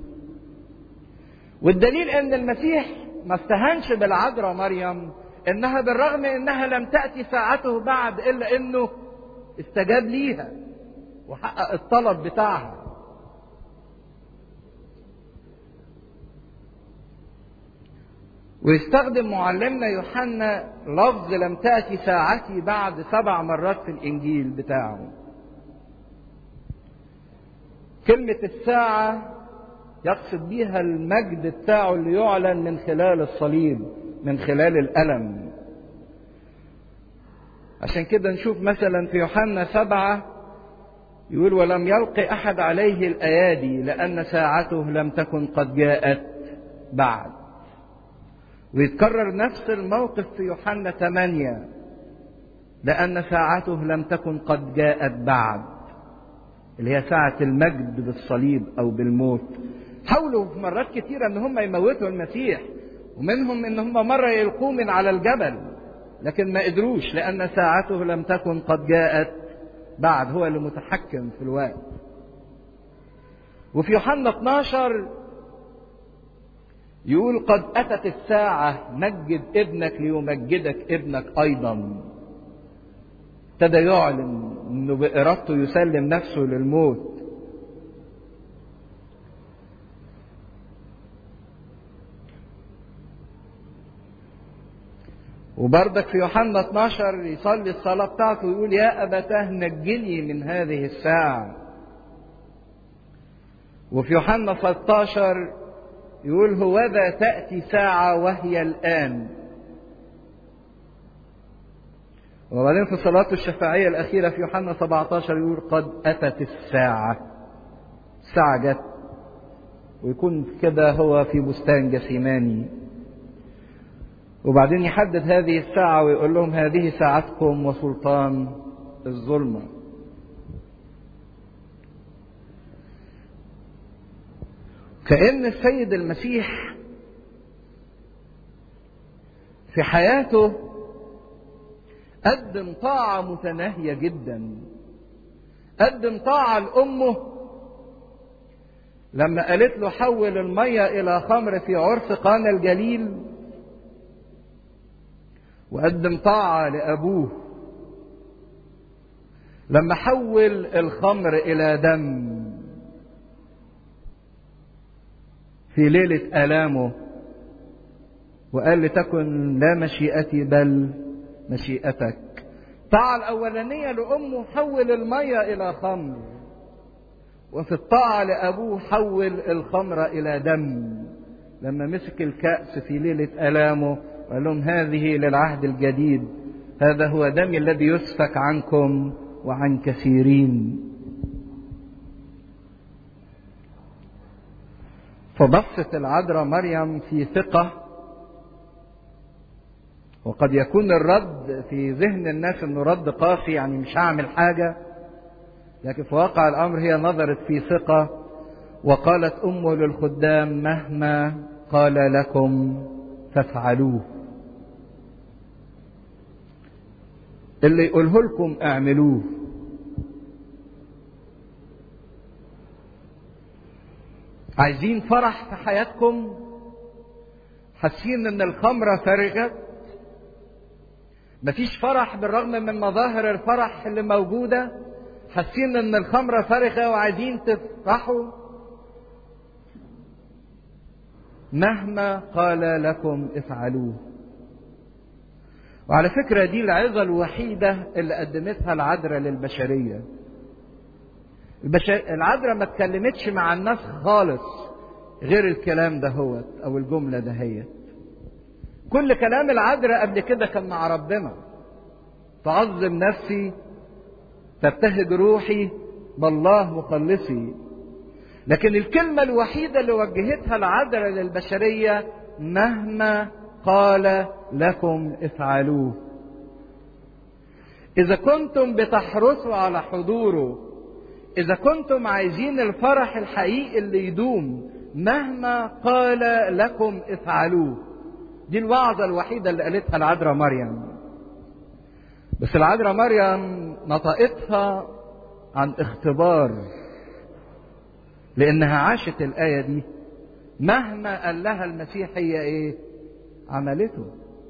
والدليل أن المسيح ما استهانش بالعذراء مريم إنها بالرغم إنها لم تأتي ساعته بعد إلا إنه استجاب ليها وحقق الطلب بتاعها ويستخدم معلمنا يوحنا لفظ لم تأتي ساعتي بعد سبع مرات في الإنجيل بتاعه كلمة الساعة يقصد بيها المجد بتاعه اللي يعلن من خلال الصليب من خلال الألم عشان كده نشوف مثلا في يوحنا سبعة يقول ولم يلق أحد عليه الأيادي لأن ساعته لم تكن قد جاءت بعد ويتكرر نفس الموقف في يوحنا 8 لأن ساعته لم تكن قد جاءت بعد اللي هي ساعة المجد بالصليب أو بالموت حاولوا في مرات كثيرة إن هم يموتوا المسيح ومنهم إن هم مرة يلقوه من على الجبل لكن ما قدروش لأن ساعته لم تكن قد جاءت بعد هو اللي متحكم في الوقت وفي يوحنا 12 يقول قد أتت الساعة مجد ابنك ليمجدك ابنك أيضا ابتدى يعلن انه بإرادته يسلم نفسه للموت وبرضك في يوحنا 12 يصلي الصلاة بتاعته ويقول يا أبتاه نجني من هذه الساعة وفي يوحنا 16 يقول هوذا تأتي ساعة وهي الآن وبعدين في صلاة الشفاعية الأخيرة في يوحنا 17 يقول قد أتت الساعة الساعة جت ويكون كده هو في بستان جسيماني وبعدين يحدد هذه الساعة ويقول لهم هذه ساعتكم وسلطان الظلمة كأن السيد المسيح في حياته قدم طاعة متناهية جدا قدم طاعة لأمه لما قالت له حول المية إلى خمر في عرس قانا الجليل وقدم طاعة لأبوه لما حول الخمر إلى دم في ليلة آلامه وقال لتكن لا مشيئتي بل مشيئتك الطاعة الأولانية لأمه حول المية إلى خمر وفي الطاعة لأبوه حول الخمر إلى دم لما مسك الكأس في ليلة آلامه وقال لهم هذه للعهد الجديد هذا هو دمي الذي يسفك عنكم وعن كثيرين فبصت العذراء مريم في ثقة وقد يكون الرد في ذهن الناس انه رد قاسي يعني مش هعمل حاجة لكن في واقع الامر هي نظرت في ثقة وقالت امه للخدام مهما قال لكم فافعلوه اللي يقوله لكم اعملوه عايزين فرح في حياتكم حاسين ان الخمره فرغت مفيش فرح بالرغم من مظاهر الفرح اللي موجوده حاسين ان الخمره فارغه وعايزين تفرحوا مهما قال لكم افعلوه وعلى فكره دي العظه الوحيده اللي قدمتها العذراء للبشريه البشر... العذراء ما اتكلمتش مع الناس خالص غير الكلام ده هو او الجمله دهيت كل كلام العذراء قبل كده كان مع ربنا تعظم نفسي تبتهج روحي بالله مخلصي لكن الكلمة الوحيدة اللي وجهتها العذراء للبشرية مهما قال لكم افعلوه إذا كنتم بتحرصوا على حضوره إذا كنتم عايزين الفرح الحقيقي اللي يدوم مهما قال لكم افعلوه دي الوعظة الوحيدة اللي قالتها العذراء مريم بس العذراء مريم نطقتها عن اختبار لانها عاشت الايه دي مهما قال لها المسيح هي ايه عملته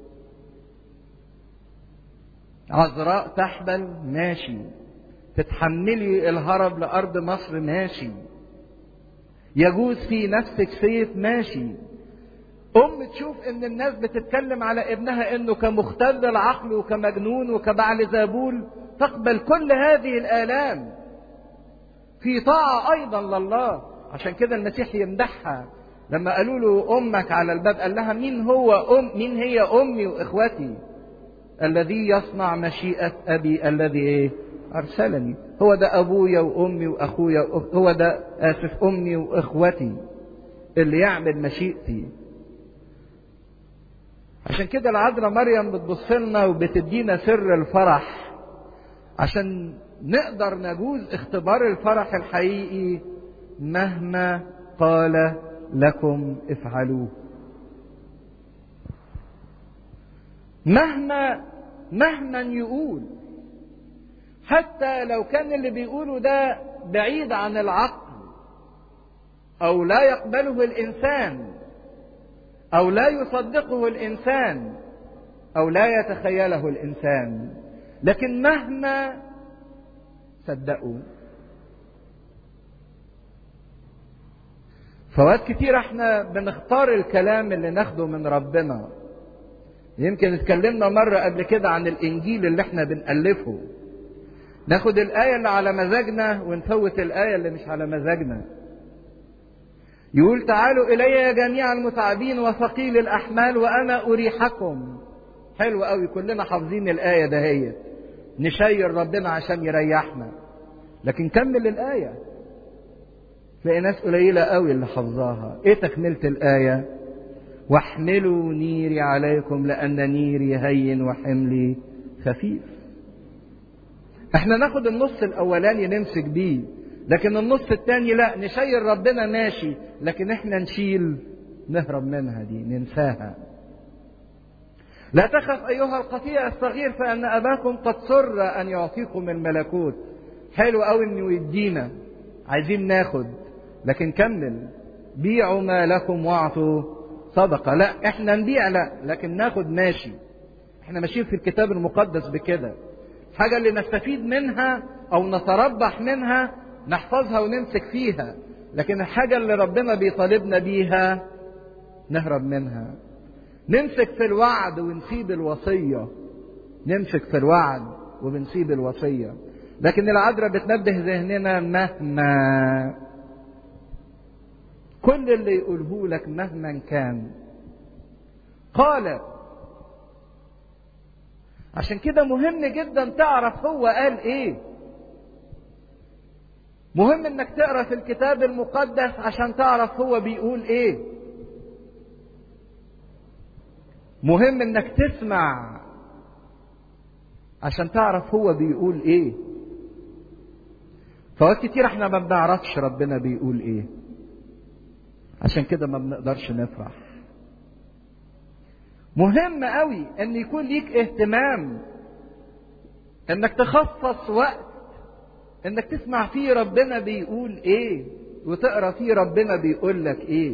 عذراء تحبل ماشي تتحملي الهرب لارض مصر ماشي يجوز في نفسك سيف ماشي ام تشوف ان الناس بتتكلم على ابنها انه كمختل العقل وكمجنون وكبعل زابول تقبل كل هذه الالام في طاعه ايضا لله عشان كده المسيح يمدحها لما قالوا له امك على الباب قال لها مين هو ام مين هي امي واخوتي الذي يصنع مشيئه ابي الذي ايه ارسلني هو ده ابويا وامي واخويا هو ده اسف امي واخوتي اللي يعمل مشيئتي عشان كده العذراء مريم بتبص لنا وبتدينا سر الفرح عشان نقدر نجوز اختبار الفرح الحقيقي مهما قال لكم افعلوه مهما مهما يقول حتى لو كان اللي بيقوله ده بعيد عن العقل او لا يقبله الانسان او لا يصدقه الانسان او لا يتخيله الانسان لكن مهما صدقوا فوقت كتير احنا بنختار الكلام اللي ناخده من ربنا يمكن اتكلمنا مرة قبل كده عن الانجيل اللي احنا بنألفه ناخد الآية اللي على مزاجنا ونفوت الآية اللي مش على مزاجنا يقول تعالوا إلي يا جميع المتعبين وثقيل الأحمال وأنا أريحكم حلو قوي كلنا حافظين الآية دهيت نشير ربنا عشان يريحنا لكن كمل الآية تلاقي ناس قليلة قوي اللي حافظاها ايه تكملة الآية واحملوا نيري عليكم لأن نيري هين وحملي خفيف احنا ناخد النص الأولاني نمسك بيه لكن النص التاني لا نشير ربنا ماشي لكن احنا نشيل نهرب منها دي ننساها لا تخف أيها القطيع الصغير فأن أباكم قد سر أن يعطيكم الملكوت حلو قوي إنه يدينا عايزين ناخد لكن كمل بيعوا ما لكم واعطوا صدقة لا احنا نبيع لا لكن ناخد ماشي احنا ماشيين في الكتاب المقدس بكده الحاجة اللي نستفيد منها او نتربح منها نحفظها ونمسك فيها لكن الحاجة اللي ربنا بيطالبنا بيها نهرب منها نمسك في الوعد ونسيب الوصية نمسك في الوعد وبنسيب الوصية لكن العذراء بتنبه ذهننا مهما كل اللي يقوله لك مهما كان قال عشان كده مهم جدا تعرف هو قال ايه مهم انك تقرا في الكتاب المقدس عشان تعرف هو بيقول ايه مهم انك تسمع عشان تعرف هو بيقول ايه فوقت كتير احنا ما بنعرفش ربنا بيقول ايه عشان كده ما بنقدرش نفرح مهم قوي ان يكون ليك اهتمام انك تخصص وقت انك تسمع فيه ربنا بيقول ايه وتقرا فيه ربنا بيقول لك ايه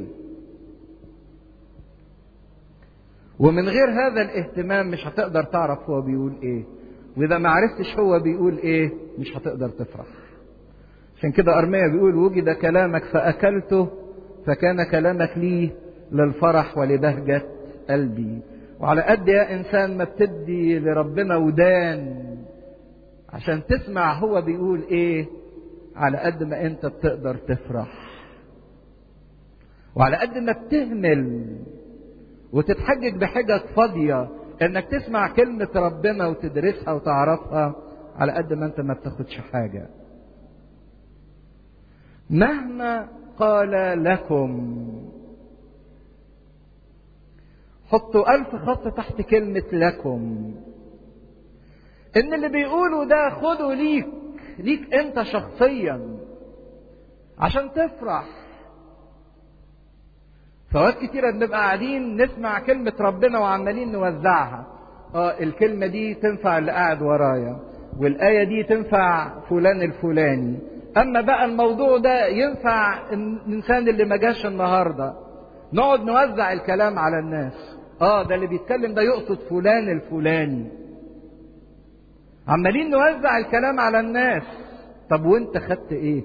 ومن غير هذا الاهتمام مش هتقدر تعرف هو بيقول ايه واذا ما عرفتش هو بيقول ايه مش هتقدر تفرح عشان كده ارميا بيقول وجد كلامك فاكلته فكان كلامك لي للفرح ولبهجة قلبي وعلى قد يا انسان ما بتدي لربنا ودان عشان تسمع هو بيقول ايه على قد ما انت بتقدر تفرح وعلى قد ما بتهمل وتتحجج بحجج فاضية انك تسمع كلمة ربنا وتدرسها وتعرفها على قد ما انت ما بتاخدش حاجة مهما قال لكم حطوا ألف خط تحت كلمة لكم إن اللي بيقولوا ده خده ليك ليك أنت شخصيا عشان تفرح فوقت كتيرة بنبقى قاعدين نسمع كلمة ربنا وعمالين نوزعها اه الكلمة دي تنفع اللي قاعد ورايا والآية دي تنفع فلان الفلاني أما بقى الموضوع ده ينفع الإنسان اللي ما جاش النهاردة نقعد نوزع الكلام على الناس اه ده اللي بيتكلم ده يقصد فلان الفلاني عمالين نوزع الكلام على الناس طب وانت خدت ايه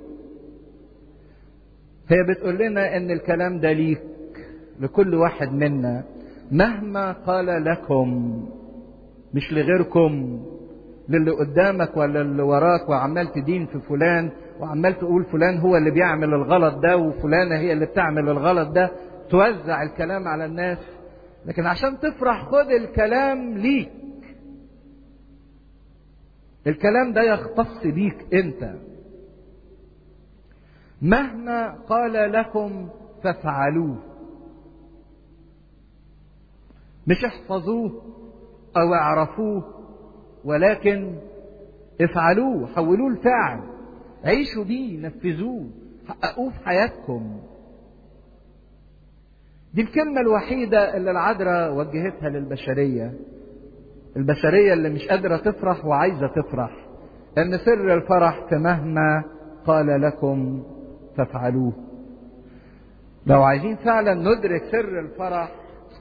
هي بتقول لنا ان الكلام ده ليك لكل واحد منا مهما قال لكم مش لغيركم للي قدامك ولا اللي وراك وعمال تدين في فلان وعمال تقول فلان هو اللي بيعمل الغلط ده وفلانة هي اللي بتعمل الغلط ده توزع الكلام على الناس لكن عشان تفرح خد الكلام ليك الكلام ده يختص بيك انت مهما قال لكم فافعلوه مش احفظوه او اعرفوه ولكن افعلوه حولوه لفعل عيشوا بيه نفذوه حققوه في حياتكم دي الكلمة الوحيدة اللي العذراء وجهتها للبشرية البشرية اللي مش قادرة تفرح وعايزة تفرح ان سر الفرح في مهما قال لكم فافعلوه لو عايزين فعلا ندرك سر الفرح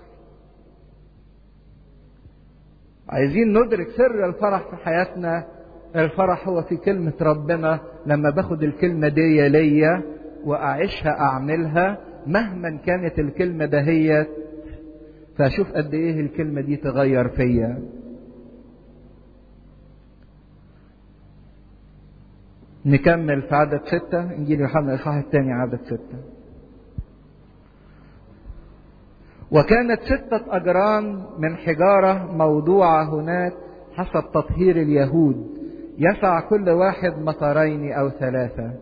عايزين ندرك سر الفرح في حياتنا الفرح هو في كلمة ربنا لما باخد الكلمة دي ليا وأعيشها أعملها مهما كانت الكلمة دهيت فأشوف قد إيه الكلمة دي تغير فيا نكمل في عدد ستة إنجيل يوحنا الإصحاح الثاني عدد ستة وكانت ستة أجران من حجارة موضوعة هناك حسب تطهير اليهود يسع كل واحد مطرين أو ثلاثة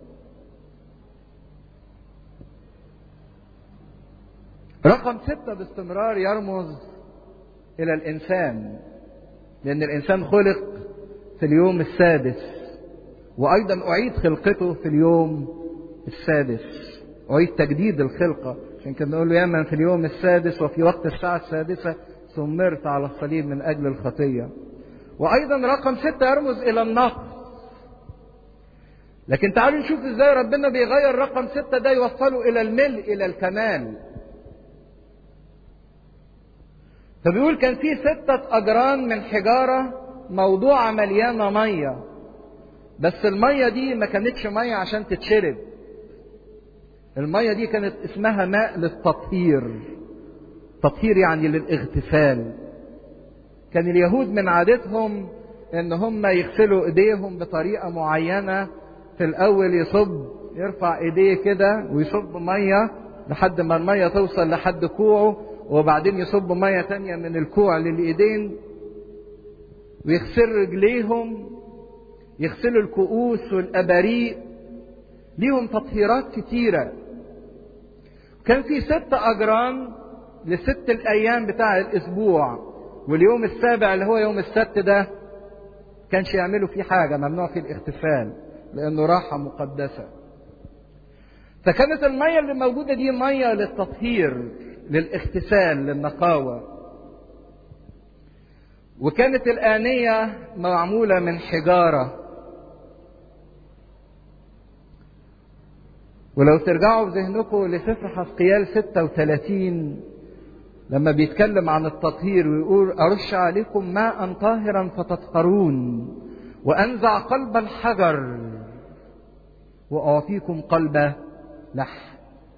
رقم ستة باستمرار يرمز إلى الإنسان لأن الإنسان خلق في اليوم السادس وأيضا أعيد خلقته في اليوم السادس أعيد تجديد الخلقة عشان كده نقول له ياما في اليوم السادس وفي وقت الساعة السادسة ثمرت على الصليب من أجل الخطية وأيضا رقم ستة يرمز إلى النقص لكن تعالوا نشوف ازاي ربنا بيغير رقم ستة ده يوصله إلى الملء إلى الكمال فبيقول كان في ستة أجران من حجارة موضوعة مليانة مية بس المية دي ما كانتش مية عشان تتشرب المية دي كانت اسمها ماء للتطهير تطهير يعني للاغتسال كان اليهود من عادتهم ان هم يغسلوا ايديهم بطريقة معينة في الاول يصب يرفع ايديه كده ويصب مية لحد ما المية توصل لحد كوعه وبعدين يصب مية تانية من الكوع للايدين ويغسل رجليهم يغسلوا الكؤوس والاباريق ليهم تطهيرات كتيرة كان في ست أجران لست الأيام بتاع الأسبوع واليوم السابع اللي هو يوم السبت ده كانش يعملوا فيه حاجة ممنوع فيه الاغتسال لأنه راحة مقدسة فكانت المية اللي موجودة دي مية للتطهير للاغتسال للنقاوة وكانت الآنية معمولة من حجارة ولو ترجعوا بذهنكم لسفر حسقيال 36 لما بيتكلم عن التطهير ويقول أرش عليكم ماء طاهرا فتطهرون وأنزع قلب الحجر وأعطيكم قلب لحم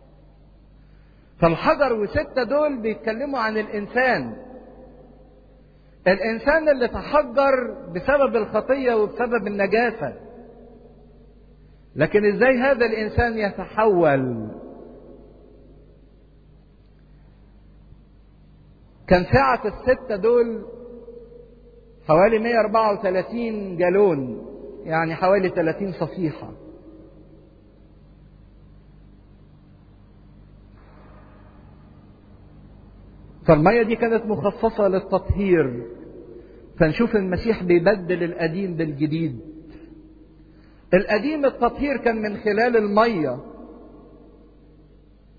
فالحجر وستة دول بيتكلموا عن الإنسان الإنسان اللي تحجر بسبب الخطية وبسبب النجاسة لكن ازاي هذا الانسان يتحول كان سعة الستة دول حوالي 134 جالون يعني حوالي 30 صفيحة فالمية دي كانت مخصصة للتطهير فنشوف المسيح بيبدل القديم بالجديد القديم التطهير كان من خلال المية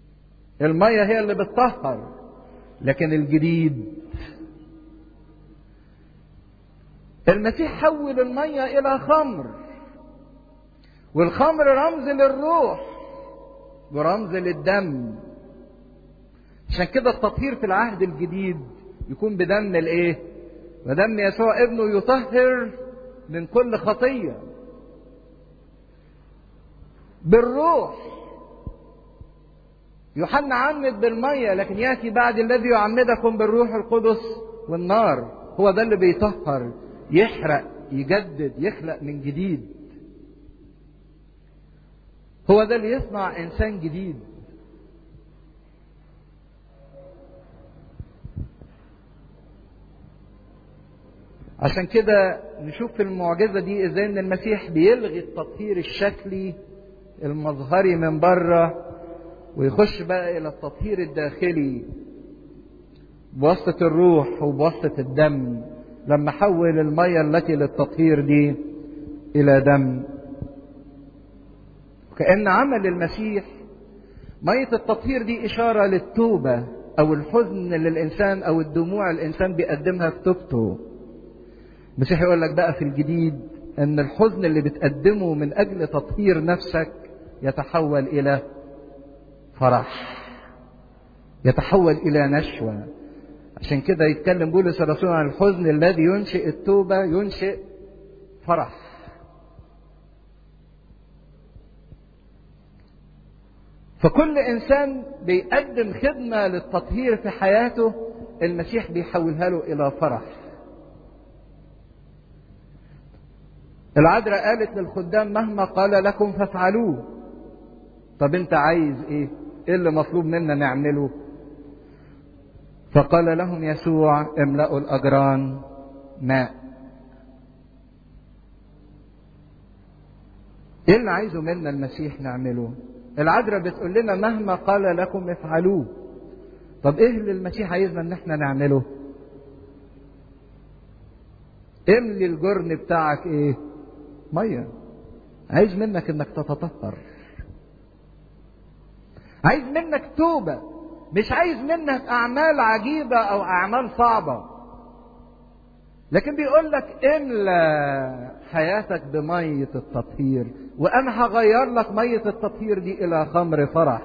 المية هي اللي بتطهر لكن الجديد المسيح حول المية إلى خمر والخمر رمز للروح ورمز للدم عشان كده التطهير في العهد الجديد يكون بدم الايه ودم يسوع ابنه يطهر من كل خطيه بالروح يوحنا عمد بالميه لكن ياتي بعد الذي يعمدكم بالروح القدس والنار هو ده اللي بيطهر يحرق يجدد يخلق من جديد هو ده اللي يصنع انسان جديد عشان كده نشوف في المعجزه دي ازاي ان المسيح بيلغي التطهير الشكلي المظهري من بره ويخش بقى الى التطهير الداخلي بواسطه الروح وبواسطه الدم لما حول الميه التي للتطهير دي الى دم كأن عمل المسيح مية التطهير دي إشارة للتوبة أو الحزن اللي الإنسان أو الدموع الإنسان بيقدمها في توبته. المسيح يقول لك بقى في الجديد إن الحزن اللي بتقدمه من أجل تطهير نفسك يتحول إلى فرح. يتحول إلى نشوة. عشان كده يتكلم بولس الرسول عن الحزن الذي ينشئ التوبة ينشئ فرح. فكل انسان بيقدم خدمه للتطهير في حياته المسيح بيحولها له الى فرح العذراء قالت للخدام مهما قال لكم فافعلوه طب انت عايز ايه ايه اللي مطلوب منا نعمله فقال لهم يسوع املأوا الاجران ماء ايه اللي عايزه منا المسيح نعمله العذراء بتقول لنا مهما قال لكم افعلوه طب ايه اللي المسيح عايزنا ان احنا نعمله املي الجرن بتاعك ايه ميه عايز منك انك تتطهر عايز منك توبه مش عايز منك اعمال عجيبه او اعمال صعبه لكن بيقول لك املى حياتك بميه التطهير وانا هغير لك ميه التطهير دي الى خمر فرح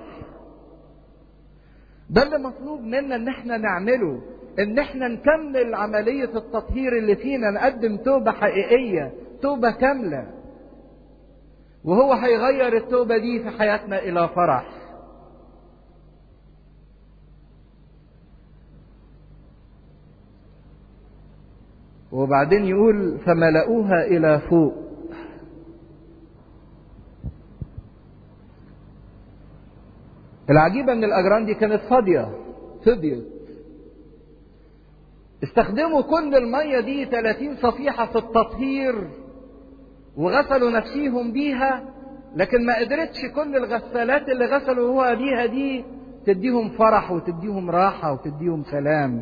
ده اللي مطلوب منا ان احنا نعمله ان احنا نكمل عمليه التطهير اللي فينا نقدم توبه حقيقيه توبه كامله وهو هيغير التوبه دي في حياتنا الى فرح وبعدين يقول فملأوها إلى فوق العجيبة إن الأجران دي كانت فاضية فضيت استخدموا كل المية دي 30 صفيحة في التطهير وغسلوا نفسيهم بيها لكن ما قدرتش كل الغسالات اللي غسلوا هو بيها دي تديهم فرح وتديهم راحة وتديهم سلام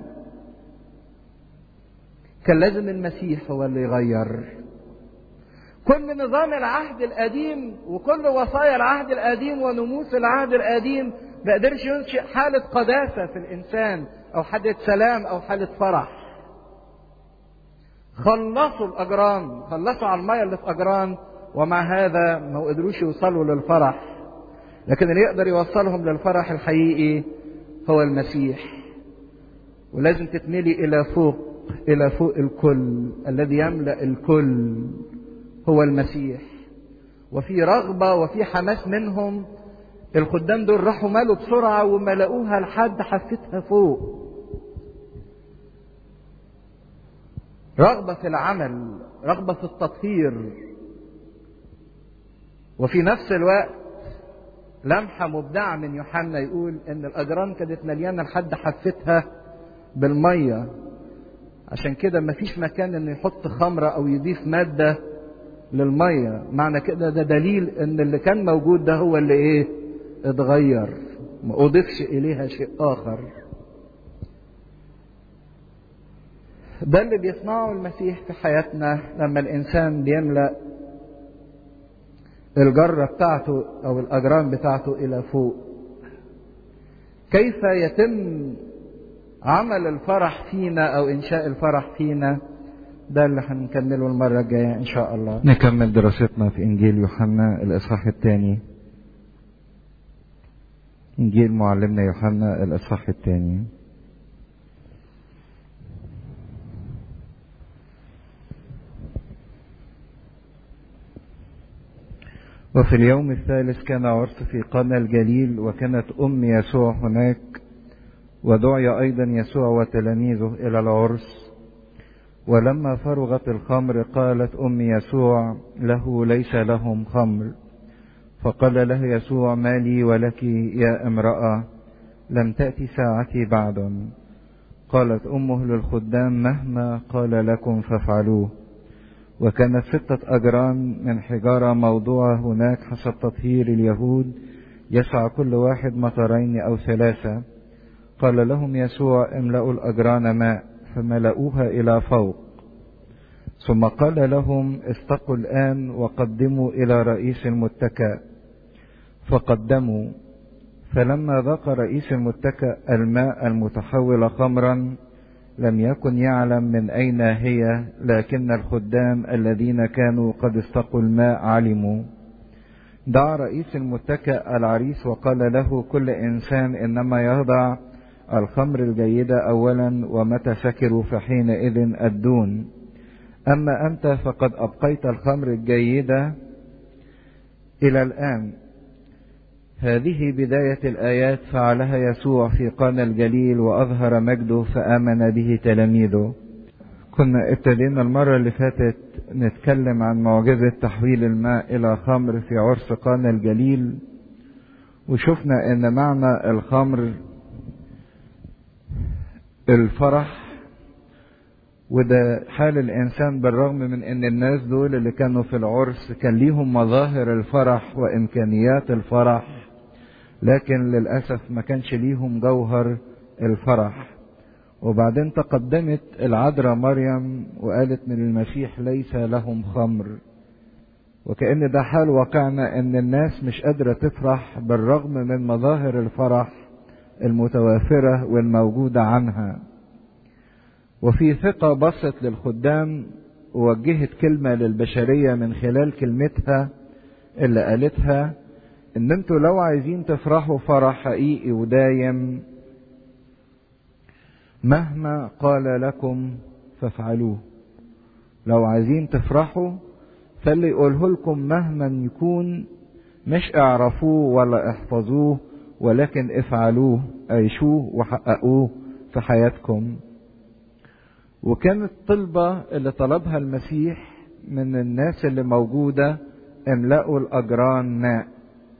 كان لازم المسيح هو اللي يغير كل نظام العهد القديم وكل وصايا العهد القديم ونموس العهد القديم ما قدرش ينشئ حالة قداسة في الإنسان أو حالة سلام أو حالة فرح خلصوا الأجران خلصوا على المية اللي في أجران ومع هذا ما قدروش يوصلوا للفرح لكن اللي يقدر يوصلهم للفرح الحقيقي هو المسيح ولازم تتملي إلى فوق إلى فوق الكل الذي يملأ الكل هو المسيح وفي رغبة وفي حماس منهم الخدام دول راحوا مالوا بسرعة وملأوها لحد حفتها فوق رغبة في العمل رغبة في التطهير وفي نفس الوقت لمحة مبدعة من يوحنا يقول إن الأجران كانت مليانة لحد حفتها بالمية عشان كده مفيش مكان إنه يحط خمرة أو يضيف مادة للمية معنى كده ده دليل إن اللي كان موجود ده هو اللي إيه اتغير ما أضيفش إليها شيء آخر ده اللي بيصنعه المسيح في حياتنا لما الإنسان بيملأ الجرة بتاعته أو الأجرام بتاعته إلى فوق كيف يتم عمل الفرح فينا أو إنشاء الفرح فينا ده اللي هنكمله المرة الجاية إن شاء الله نكمل دراستنا في إنجيل يوحنا الإصحاح الثاني إنجيل معلمنا يوحنا الإصحاح الثاني وفي اليوم الثالث كان عرس في قنا الجليل وكانت أم يسوع هناك ودعي أيضا يسوع وتلاميذه إلى العرس ولما فرغت الخمر قالت أم يسوع له ليس لهم خمر فقال له يسوع ما لي ولك يا امرأة لم تأتي ساعتي بعد قالت أمه للخدام مهما قال لكم فافعلوه وكانت ستة أجران من حجارة موضوعة هناك حسب تطهير اليهود يسع كل واحد مطرين أو ثلاثة قال لهم يسوع املأوا الأجران ماء فملأوها إلى فوق ثم قال لهم استقوا الآن وقدموا إلى رئيس المتكأ فقدموا فلما ذاق رئيس المتكأ الماء المتحول خمرا لم يكن يعلم من أين هي لكن الخدام الذين كانوا قد استقوا الماء علموا دعا رئيس المتكأ العريس وقال له كل إنسان إنما يضع الخمر الجيدة أولا ومتى سكروا فحينئذ الدون أما أنت فقد أبقيت الخمر الجيدة إلى الآن هذه بداية الآيات فعلها يسوع في قانا الجليل وأظهر مجده فآمن به تلاميذه كنا ابتدينا المرة اللي فاتت نتكلم عن معجزة تحويل الماء إلى خمر في عرس قانا الجليل وشفنا ان معنى الخمر الفرح وده حال الانسان بالرغم من ان الناس دول اللي كانوا في العرس كان ليهم مظاهر الفرح وامكانيات الفرح لكن للاسف ما كانش ليهم جوهر الفرح وبعدين تقدمت العذراء مريم وقالت من المسيح ليس لهم خمر وكأن ده حال واقعنا ان الناس مش قادرة تفرح بالرغم من مظاهر الفرح المتوافرة والموجودة عنها وفي ثقة بصت للخدام ووجهت كلمة للبشرية من خلال كلمتها اللي قالتها ان انتوا لو عايزين تفرحوا فرح حقيقي ودايم مهما قال لكم فافعلوه لو عايزين تفرحوا فاللي يقوله لكم مهما يكون مش اعرفوه ولا احفظوه ولكن افعلوه عيشوه وحققوه في حياتكم وكانت طلبة اللي طلبها المسيح من الناس اللي موجودة املأوا الأجران ماء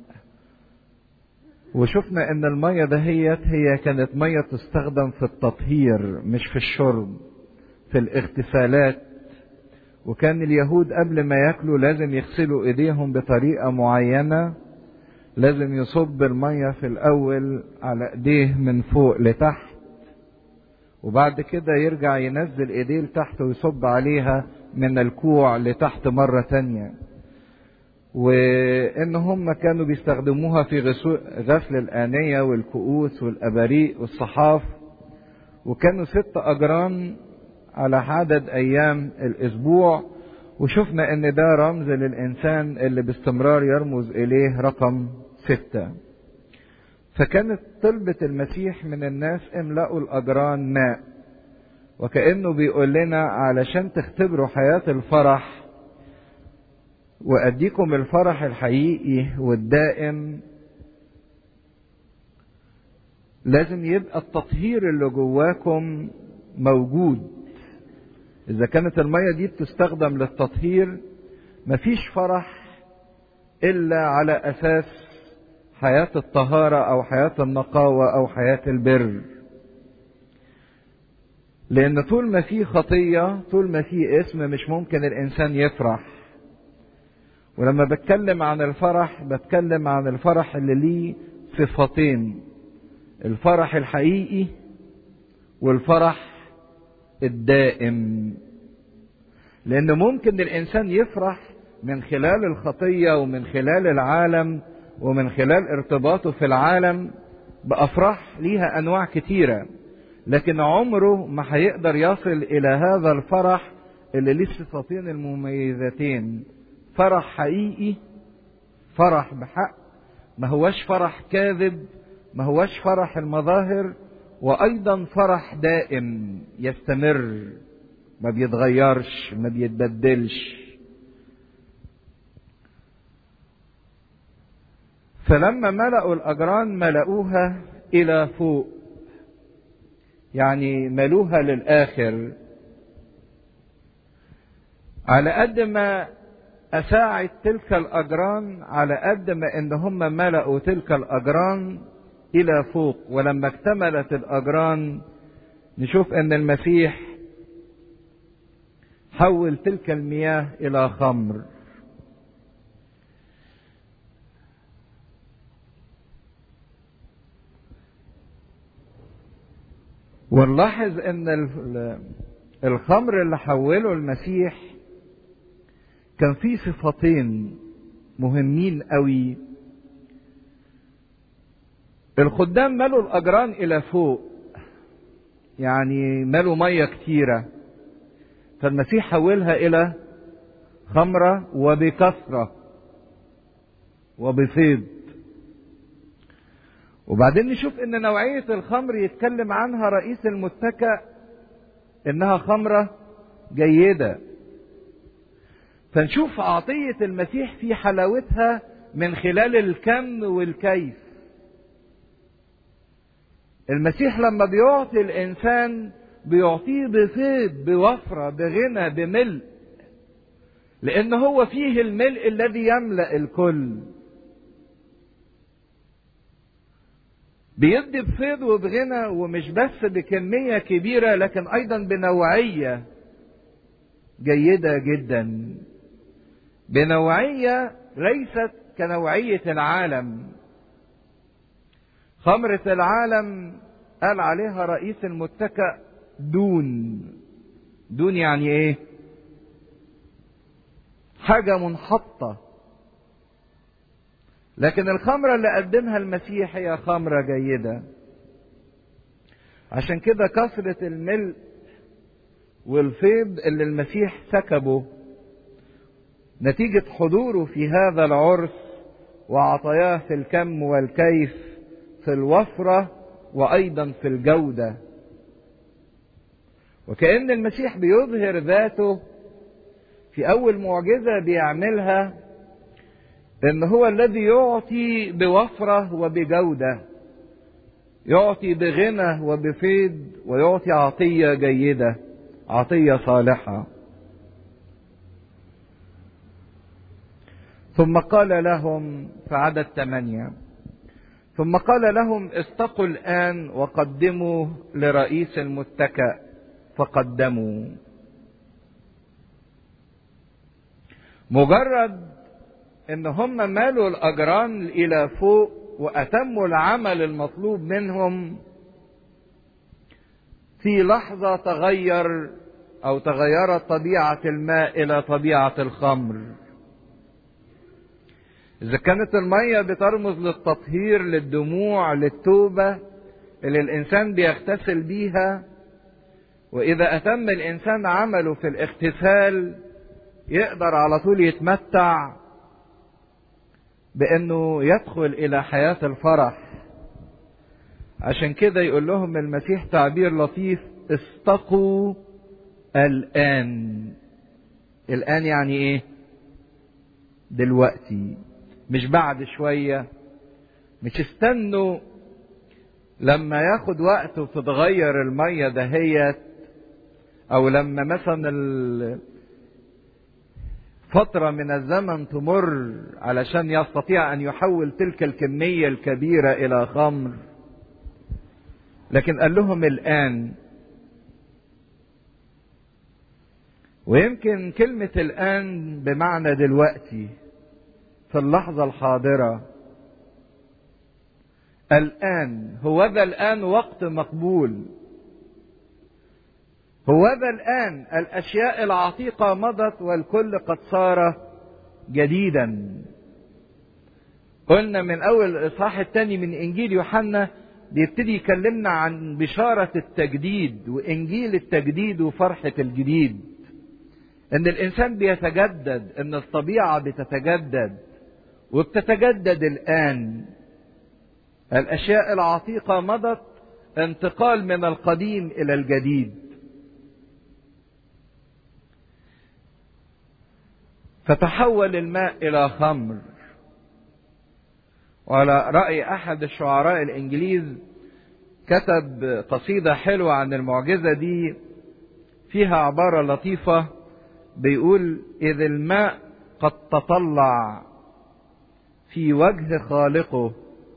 وشفنا ان المية دهيت هي كانت مية تستخدم في التطهير مش في الشرب في الاغتسالات وكان اليهود قبل ما ياكلوا لازم يغسلوا ايديهم بطريقة معينة لازم يصب المية في الاول على ايديه من فوق لتحت وبعد كده يرجع ينزل ايديه لتحت ويصب عليها من الكوع لتحت مرة تانية وان هم كانوا بيستخدموها في غسل الآنية والكؤوس والأباريق والصحاف وكانوا ست أجرام على عدد أيام الأسبوع وشفنا ان ده رمز للإنسان اللي باستمرار يرمز إليه رقم ستة فكانت طلبة المسيح من الناس املأوا الأجران ماء وكأنه بيقول لنا علشان تختبروا حياة الفرح وأديكم الفرح الحقيقي والدائم لازم يبقى التطهير اللي جواكم موجود إذا كانت المية دي بتستخدم للتطهير مفيش فرح إلا على أساس حياة الطهارة أو حياة النقاوة أو حياة البر لأن طول ما في خطية طول ما في اسم مش ممكن الإنسان يفرح ولما بتكلم عن الفرح بتكلم عن الفرح اللي ليه صفتين الفرح الحقيقي والفرح الدائم لأن ممكن الإنسان يفرح من خلال الخطية ومن خلال العالم ومن خلال ارتباطه في العالم بأفراح ليها أنواع كتيرة لكن عمره ما هيقدر يصل إلى هذا الفرح اللي ليه الصفتين المميزتين فرح حقيقي فرح بحق ما هوش فرح كاذب ما هوش فرح المظاهر وايضا فرح دائم يستمر ما بيتغيرش ما بيتبدلش فلما ملأوا الأجران ملأوها إلى فوق يعني ملوها للآخر على قد ما أساعد تلك الأجران على قد ما إن هم ملأوا تلك الأجران إلى فوق ولما اكتملت الأجران نشوف إن المسيح حول تلك المياه إلى خمر ونلاحظ ان الخمر اللي حوله المسيح كان فيه صفتين مهمين قوي الخدام ملوا الاجران الى فوق يعني ملوا ميه كتيره فالمسيح حولها الى خمره وبكثره وبفيض وبعدين نشوف ان نوعية الخمر يتكلم عنها رئيس المتكأ انها خمرة جيدة فنشوف عطية المسيح في حلاوتها من خلال الكم والكيف المسيح لما بيعطي الانسان بيعطيه بفيض بوفرة بغنى بملء لان هو فيه الملء الذي يملأ الكل بيدي بفيض وبغنى ومش بس بكمية كبيرة لكن أيضا بنوعية جيدة جدا بنوعية ليست كنوعية العالم خمرة العالم قال عليها رئيس المتكأ دون دون يعني ايه حاجة منحطة لكن الخمرة اللي قدمها المسيح هي خمرة جيدة عشان كده كثرة الملء والفيض اللي المسيح سكبه نتيجة حضوره في هذا العرس وعطاياه في الكم والكيف في الوفرة وأيضا في الجودة وكأن المسيح بيظهر ذاته في أول معجزة بيعملها ان هو الذي يعطي بوفره وبجوده يعطي بغنى وبفيض ويعطي عطيه جيده عطيه صالحه ثم قال لهم في عدد ثمانيه ثم قال لهم استقوا الان وقدموا لرئيس المتكأ فقدموا مجرد ان هم مالوا الاجران الى فوق واتموا العمل المطلوب منهم في لحظة تغير او تغيرت طبيعة الماء الى طبيعة الخمر اذا كانت المية بترمز للتطهير للدموع للتوبة اللي الانسان بيغتسل بيها واذا اتم الانسان عمله في الاغتسال يقدر على طول يتمتع بانه يدخل الى حياة الفرح عشان كده يقول لهم المسيح تعبير لطيف استقوا الان الان يعني ايه دلوقتي مش بعد شوية مش استنوا لما ياخد وقت وتتغير المية دهيت او لما مثلا فترة من الزمن تمر علشان يستطيع أن يحول تلك الكمية الكبيرة إلى خمر لكن قال لهم الآن ويمكن كلمة الآن بمعنى دلوقتي في اللحظة الحاضرة الآن هو ذا الآن وقت مقبول هو ذا الآن الأشياء العتيقة مضت والكل قد صار جديدا قلنا من أول الإصحاح الثاني من إنجيل يوحنا بيبتدي يكلمنا عن بشارة التجديد وإنجيل التجديد وفرحة الجديد ان الانسان بيتجدد ان الطبيعه بتتجدد وبتتجدد الان الاشياء العتيقه مضت انتقال من القديم الى الجديد فتحول الماء الى خمر وعلى راي احد الشعراء الانجليز كتب قصيده حلوه عن المعجزه دي فيها عباره لطيفه بيقول إذ الماء قد تطلع في وجه خالقه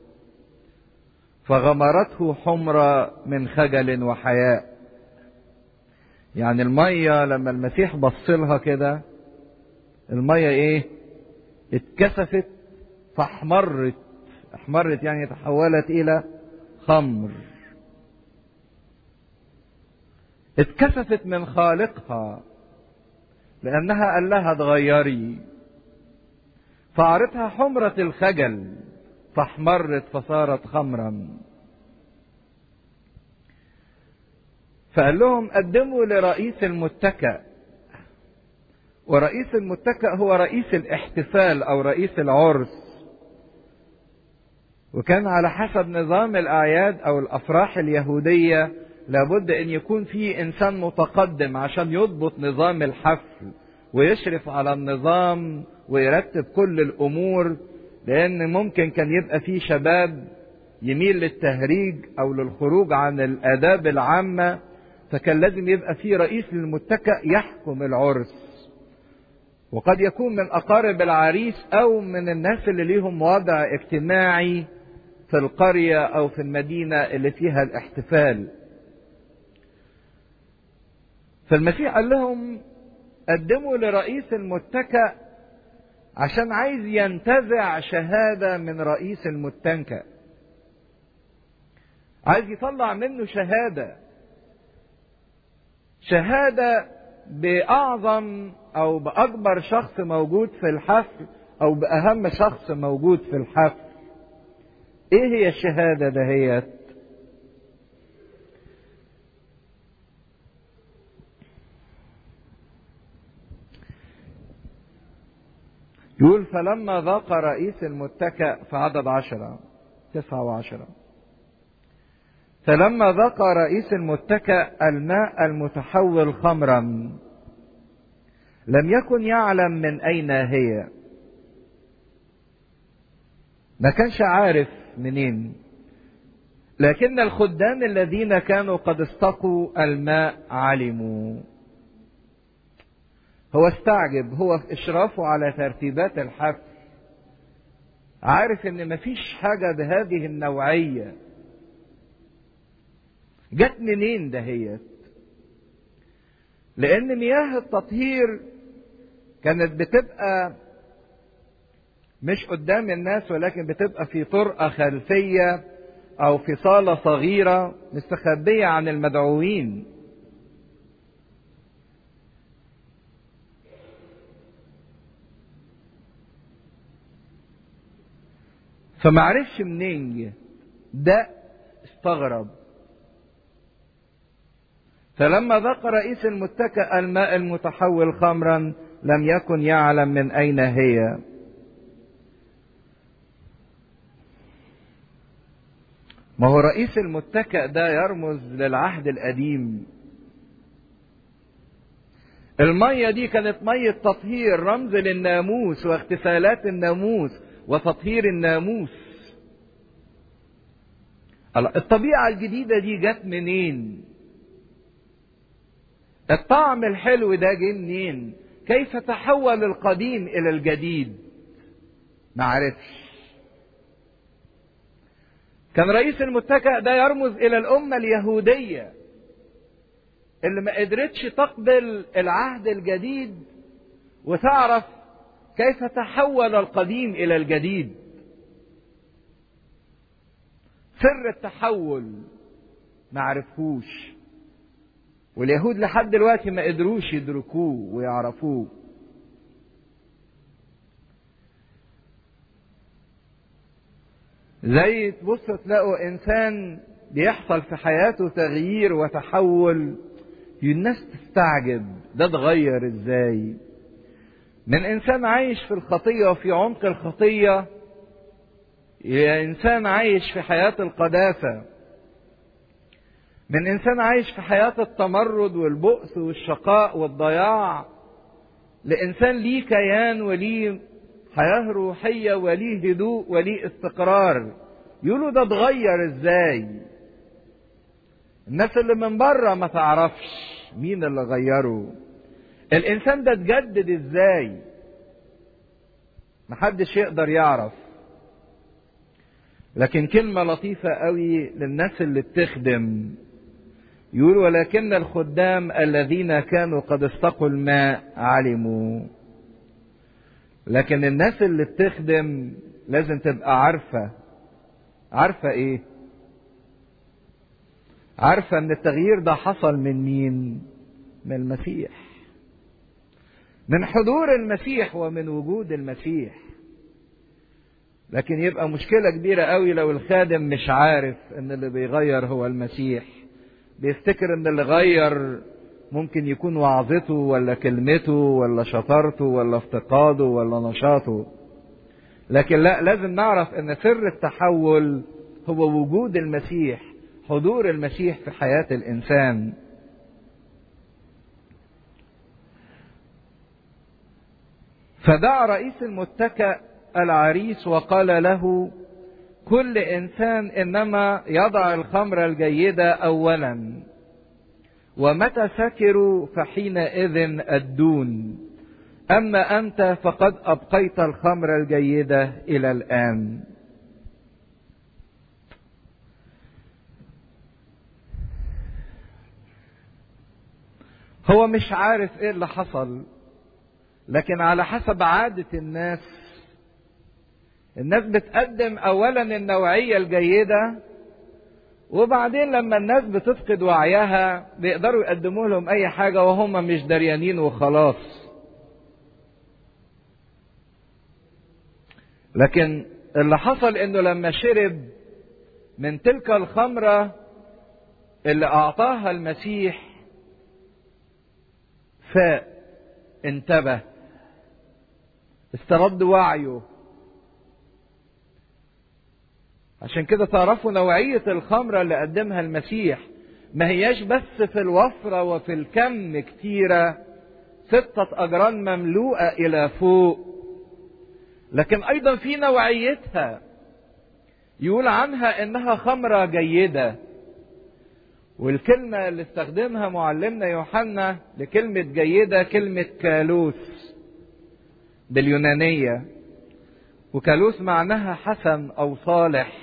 فغمرته حمرة من خجل وحياء يعني المية لما المسيح بصلها كده المية ايه اتكسفت فاحمرت احمرت يعني تحولت الى خمر اتكسفت من خالقها لأنها قال لها اتغيري فعرتها حمرة الخجل فاحمرت فصارت خمرا فقال لهم قدموا لرئيس المتكأ ورئيس المتكأ هو رئيس الاحتفال أو رئيس العرس وكان على حسب نظام الأعياد أو الأفراح اليهودية لابد ان يكون في انسان متقدم عشان يضبط نظام الحفل ويشرف على النظام ويرتب كل الامور لان ممكن كان يبقى في شباب يميل للتهريج او للخروج عن الاداب العامه فكان لازم يبقى في رئيس للمتكأ يحكم العرس وقد يكون من اقارب العريس او من الناس اللي ليهم وضع اجتماعي في القريه او في المدينه اللي فيها الاحتفال فالمسيح قال لهم قدموا لرئيس المتكأ عشان عايز ينتزع شهادة من رئيس المتنكأ عايز يطلع منه شهادة شهادة بأعظم أو بأكبر شخص موجود في الحفل أو بأهم شخص موجود في الحفل إيه هي الشهادة دهيت؟ يقول فلما ذاق رئيس المتكأ في عدد عشرة تسعة وعشرة فلما ذاق رئيس المتكأ الماء المتحول خمرا لم يكن يعلم من أين هي ما كانش عارف منين لكن الخدام الذين كانوا قد استقوا الماء علموا هو استعجب هو في إشرافه على ترتيبات الحفل عارف إن مفيش حاجة بهذه النوعية جت منين دهيت لأن مياه التطهير كانت بتبقى مش قدام الناس ولكن بتبقى في طرقة خلفية أو في صالة صغيرة مستخبية عن المدعوين فمعرفش منين جه ده استغرب فلما ذاق رئيس المتكأ الماء المتحول خمرا لم يكن يعلم من أين هي ما هو رئيس المتكأ ده يرمز للعهد القديم المية دي كانت مية تطهير رمز للناموس واغتسالات الناموس وتطهير الناموس الطبيعة الجديدة دي جت منين الطعم الحلو ده جه منين كيف تحول القديم الى الجديد ما عرفش كان رئيس المتكأ ده يرمز الى الامة اليهودية اللي ما قدرتش تقبل العهد الجديد وتعرف كيف تحول القديم الى الجديد سر التحول ما عرفوش واليهود لحد دلوقتي ما قدروش يدركوه ويعرفوه زي تبص تلاقوا انسان بيحصل في حياته تغيير وتحول الناس تستعجب ده اتغير ازاي من انسان عايش في الخطيه وفي عمق الخطيه الى انسان عايش في حياه القداسه من انسان عايش في حياه التمرد والبؤس والشقاء والضياع لانسان ليه كيان وليه حياه روحيه وليه هدوء وليه استقرار يقولوا ده اتغير ازاي الناس اللي من بره ما تعرفش مين اللي غيره الانسان ده اتجدد ازاي محدش يقدر يعرف لكن كلمة لطيفة قوي للناس اللي بتخدم يقول ولكن الخدام الذين كانوا قد استقوا الماء علموا لكن الناس اللي بتخدم لازم تبقى عارفة عارفة ايه عارفة ان التغيير ده حصل من مين من المسيح من حضور المسيح ومن وجود المسيح لكن يبقى مشكلة كبيرة قوي لو الخادم مش عارف ان اللي بيغير هو المسيح بيفتكر ان اللي غير ممكن يكون وعظته ولا كلمته ولا شطارته ولا افتقاده ولا نشاطه لكن لا لازم نعرف ان سر التحول هو وجود المسيح حضور المسيح في حياة الإنسان فدعا رئيس المتكأ العريس وقال له كل إنسان إنما يضع الخمر الجيدة أولا ومتى سكروا فحينئذ الدون أما أنت فقد أبقيت الخمر الجيدة إلى الآن هو مش عارف ايه اللي حصل لكن على حسب عادة الناس الناس بتقدم اولا النوعية الجيدة وبعدين لما الناس بتفقد وعيها بيقدروا يقدموا لهم اي حاجة وهم مش دريانين وخلاص لكن اللي حصل انه لما شرب من تلك الخمرة اللي اعطاها المسيح فاق انتبه استرد وعيه عشان كده تعرفوا نوعية الخمرة اللي قدمها المسيح ما هياش بس في الوفرة وفي الكم كتيرة ستة أجران مملوءة إلى فوق لكن أيضا في نوعيتها يقول عنها إنها خمرة جيدة والكلمة اللي استخدمها معلمنا يوحنا لكلمة جيدة كلمة كالوس باليونانية وكالوس معناها حسن أو صالح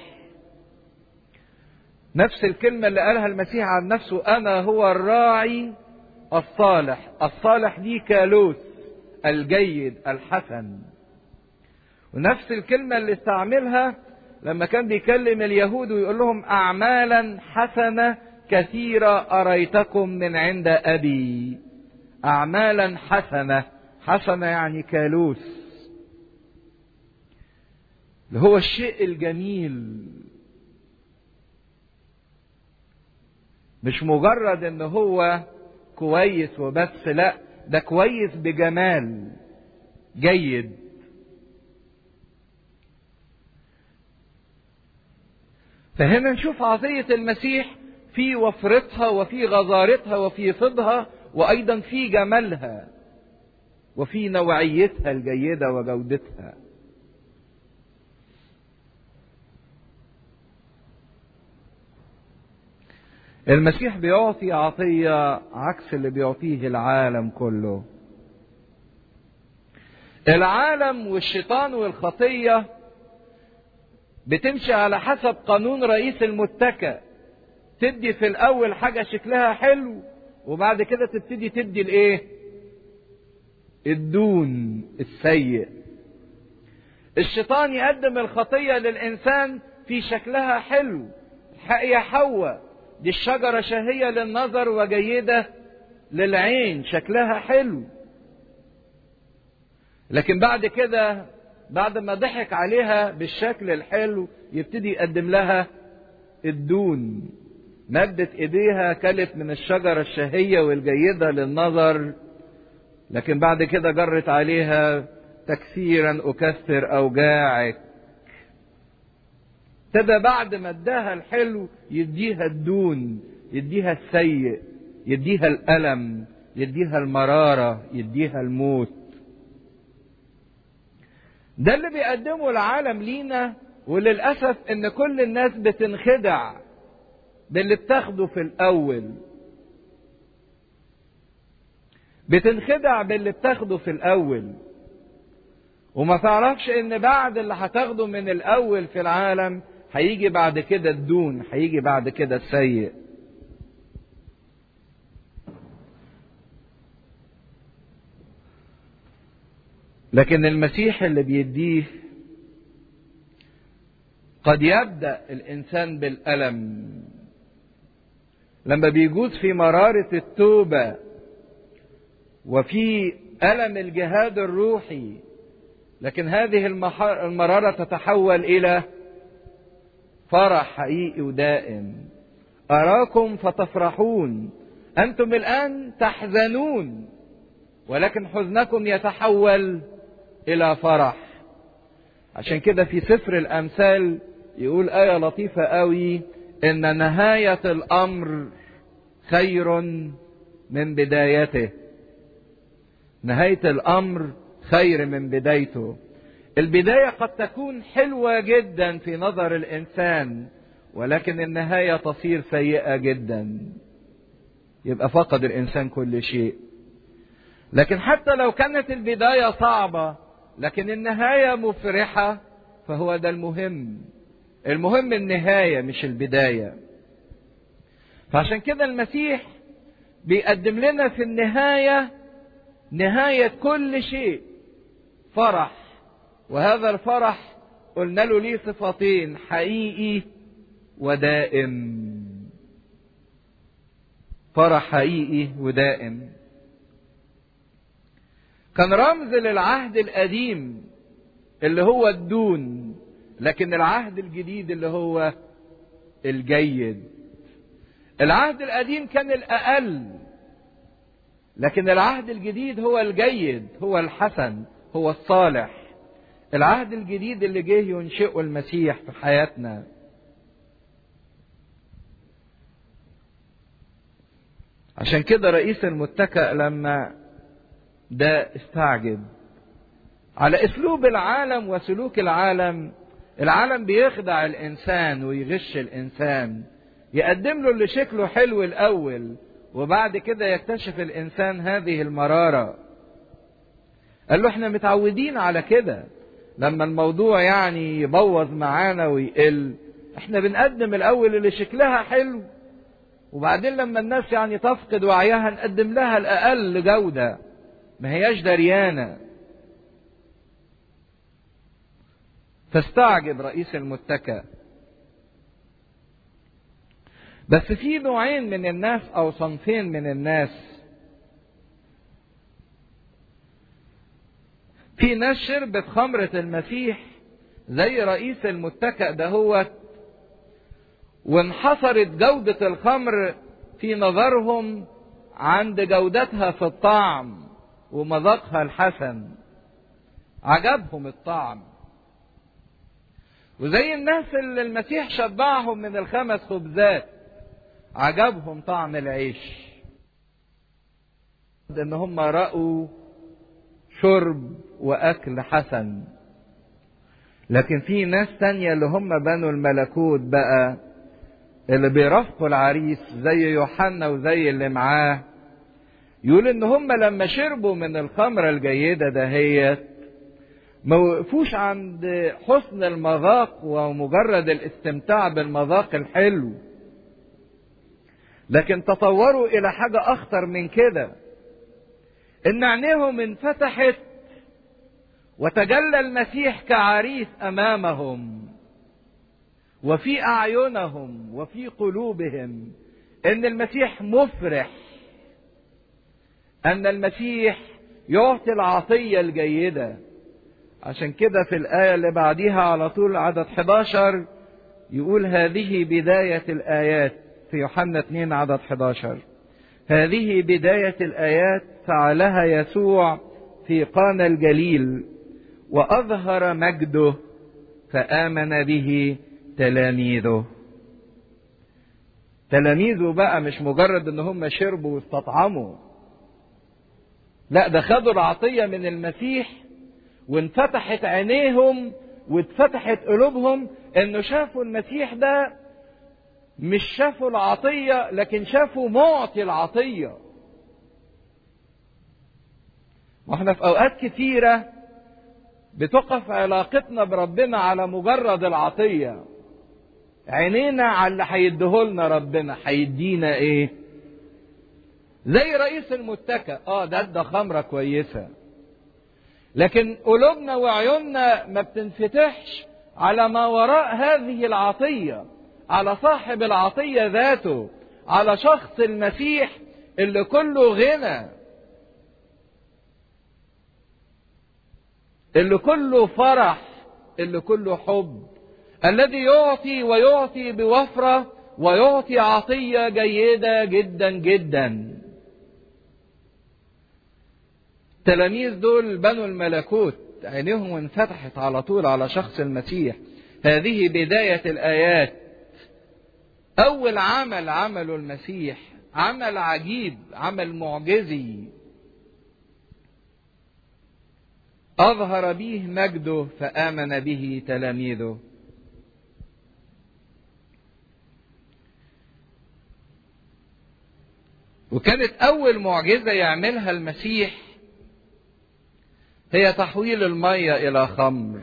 نفس الكلمة اللي قالها المسيح عن نفسه أنا هو الراعي الصالح الصالح دي كالوس الجيد الحسن ونفس الكلمة اللي استعملها لما كان بيكلم اليهود ويقول لهم أعمالا حسنة كثيرة أريتكم من عند أبي أعمالا حسنة حسنة يعني كالوس اللي هو الشيء الجميل مش مجرد ان هو كويس وبس لا ده كويس بجمال جيد فهنا نشوف عطية المسيح في وفرتها وفي غزارتها وفي فضها وايضا في جمالها وفي نوعيتها الجيده وجودتها المسيح بيعطي عطيه عكس اللي بيعطيه العالم كله العالم والشيطان والخطيه بتمشي على حسب قانون رئيس المتكئ تدي في الاول حاجه شكلها حلو وبعد كده تبتدي تدي الايه الدون السيء الشيطان يقدم الخطيه للانسان في شكلها حلو يا حواء دي الشجره شهيه للنظر وجيده للعين شكلها حلو لكن بعد كده بعد ما ضحك عليها بالشكل الحلو يبتدي يقدم لها الدون مدت ايديها كلت من الشجره الشهيه والجيده للنظر لكن بعد كده جرت عليها تكثيرا أكثر أوجاعك ابتدى بعد ما اداها الحلو يديها الدون يديها السيء يديها الألم يديها المرارة يديها الموت ده اللي بيقدمه العالم لينا وللأسف إن كل الناس بتنخدع باللي بتاخده في الأول بتنخدع باللي بتاخده في الأول وما تعرفش إن بعد اللي هتاخده من الأول في العالم هيجي بعد كده الدون هيجي بعد كده السيء لكن المسيح اللي بيديه قد يبدا الانسان بالالم لما بيجوز في مراره التوبه وفي الم الجهاد الروحي لكن هذه المراره تتحول الى فرح حقيقي ودائم اراكم فتفرحون انتم الان تحزنون ولكن حزنكم يتحول الى فرح عشان كده في سفر الامثال يقول ايه لطيفه قوي ان نهايه الامر خير من بدايته نهايه الامر خير من بدايته البدايه قد تكون حلوه جدا في نظر الانسان ولكن النهايه تصير سيئه جدا يبقى فقد الانسان كل شيء لكن حتى لو كانت البدايه صعبه لكن النهايه مفرحه فهو ده المهم المهم النهايه مش البدايه فعشان كده المسيح بيقدم لنا في النهايه نهايه كل شيء فرح وهذا الفرح قلنا له ليه صفتين حقيقي ودائم فرح حقيقي ودائم كان رمز للعهد القديم اللي هو الدون لكن العهد الجديد اللي هو الجيد العهد القديم كان الاقل لكن العهد الجديد هو الجيد هو الحسن هو الصالح العهد الجديد اللي جه ينشئه المسيح في حياتنا عشان كده رئيس المتكأ لما ده استعجب على اسلوب العالم وسلوك العالم العالم بيخدع الانسان ويغش الانسان يقدم له اللي شكله حلو الاول وبعد كده يكتشف الانسان هذه المراره قال له احنا متعودين على كده لما الموضوع يعني يبوظ معانا ويقل احنا بنقدم الاول اللي شكلها حلو وبعدين لما الناس يعني تفقد وعيها نقدم لها الاقل جوده ما هياش دريانه فاستعجب رئيس المتكأ بس في نوعين من الناس او صنفين من الناس في ناس شربت خمرة المسيح زي رئيس المتكأ دهوت وانحصرت جودة الخمر في نظرهم عند جودتها في الطعم ومذاقها الحسن عجبهم الطعم وزي الناس اللي المسيح شبعهم من الخمس خبزات عجبهم طعم العيش ان هم رأوا شرب واكل حسن لكن في ناس تانية اللي هم بنوا الملكوت بقى اللي بيرافقوا العريس زي يوحنا وزي اللي معاه يقول ان هم لما شربوا من الخمرة الجيدة دهيت ما وقفوش عند حسن المذاق ومجرد الاستمتاع بالمذاق الحلو لكن تطوروا الى حاجة اخطر من كده ان عينيهم انفتحت وتجلى المسيح كعريس امامهم وفي اعينهم وفي قلوبهم ان المسيح مفرح ان المسيح يعطي العطيه الجيده عشان كده في الايه اللي بعديها على طول عدد 11 يقول هذه بدايه الايات في يوحنا 2 عدد 11 هذه بدايه الايات فعلها يسوع في قانا الجليل وأظهر مجده فآمن به تلاميذه تلاميذه بقى مش مجرد ان هم شربوا واستطعموا لا ده خدوا العطية من المسيح وانفتحت عينيهم واتفتحت قلوبهم انه شافوا المسيح ده مش شافوا العطية لكن شافوا معطي العطية واحنا في اوقات كتيرة بتقف علاقتنا بربنا على مجرد العطية عينينا على اللي هيديهولنا ربنا هيدينا ايه زي رئيس المتكة اه ده ادى خمرة كويسة لكن قلوبنا وعيوننا ما بتنفتحش على ما وراء هذه العطية على صاحب العطية ذاته على شخص المسيح اللي كله غنى اللي كله فرح اللي كله حب الذي يعطي ويعطي بوفرة ويعطي عطية جيدة جدا جدا التلاميذ دول بنوا الملكوت عينيهم انفتحت على طول على شخص المسيح هذه بداية الآيات أول عمل عمله المسيح عمل عجيب عمل معجزي أظهر به مجده فآمن به تلاميذه وكانت أول معجزة يعملها المسيح هي تحويل المية إلى خمر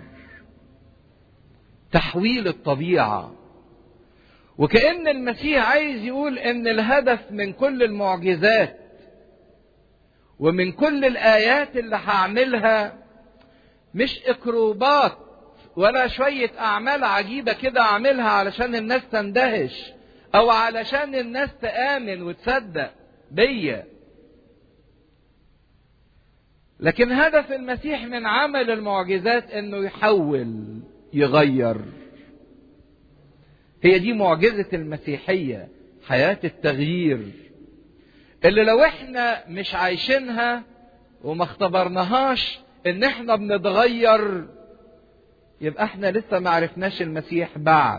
تحويل الطبيعة وكأن المسيح عايز يقول إن الهدف من كل المعجزات ومن كل الآيات اللي هعملها مش إكروبات ولا شوية أعمال عجيبة كده أعملها علشان الناس تندهش أو علشان الناس تآمن وتصدق بيا لكن هدف المسيح من عمل المعجزات انه يحول يغير هي دي معجزة المسيحية حياة التغيير اللي لو احنا مش عايشينها وما اختبرناهاش ان احنا بنتغير يبقى احنا لسه ما عرفناش المسيح بعد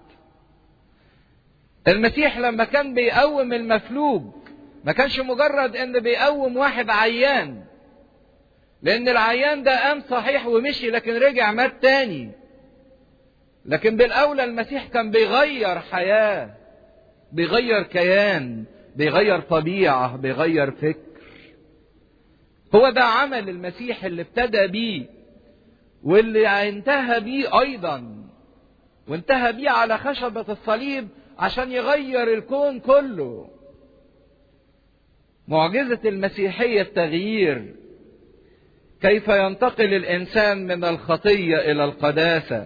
المسيح لما كان بيقوم المفلوج ما كانش مجرد ان بيقوم واحد عيان لان العيان ده قام صحيح ومشي لكن رجع مات تاني لكن بالاولى المسيح كان بيغير حياه بيغير كيان بيغير طبيعه بيغير فكر هو ده عمل المسيح اللي ابتدى بيه واللي انتهى بيه ايضا وانتهى بيه على خشبه الصليب عشان يغير الكون كله معجزه المسيحيه التغيير كيف ينتقل الانسان من الخطيه الى القداسه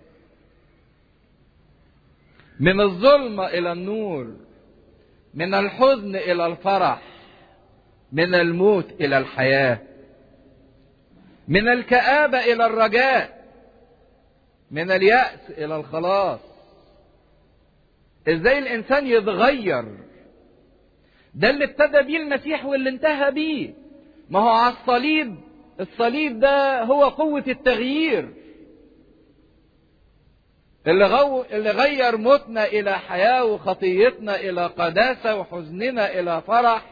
من الظلمه الى النور من الحزن الى الفرح من الموت الى الحياه من الكابه الى الرجاء من الياس الى الخلاص ازاي الانسان يتغير ده اللي ابتدى بيه المسيح واللي انتهى بيه ما هو على الصليب الصليب ده هو قوة التغيير اللي, غو... اللي غير موتنا إلى حياة وخطيتنا إلى قداسة وحزننا إلى فرح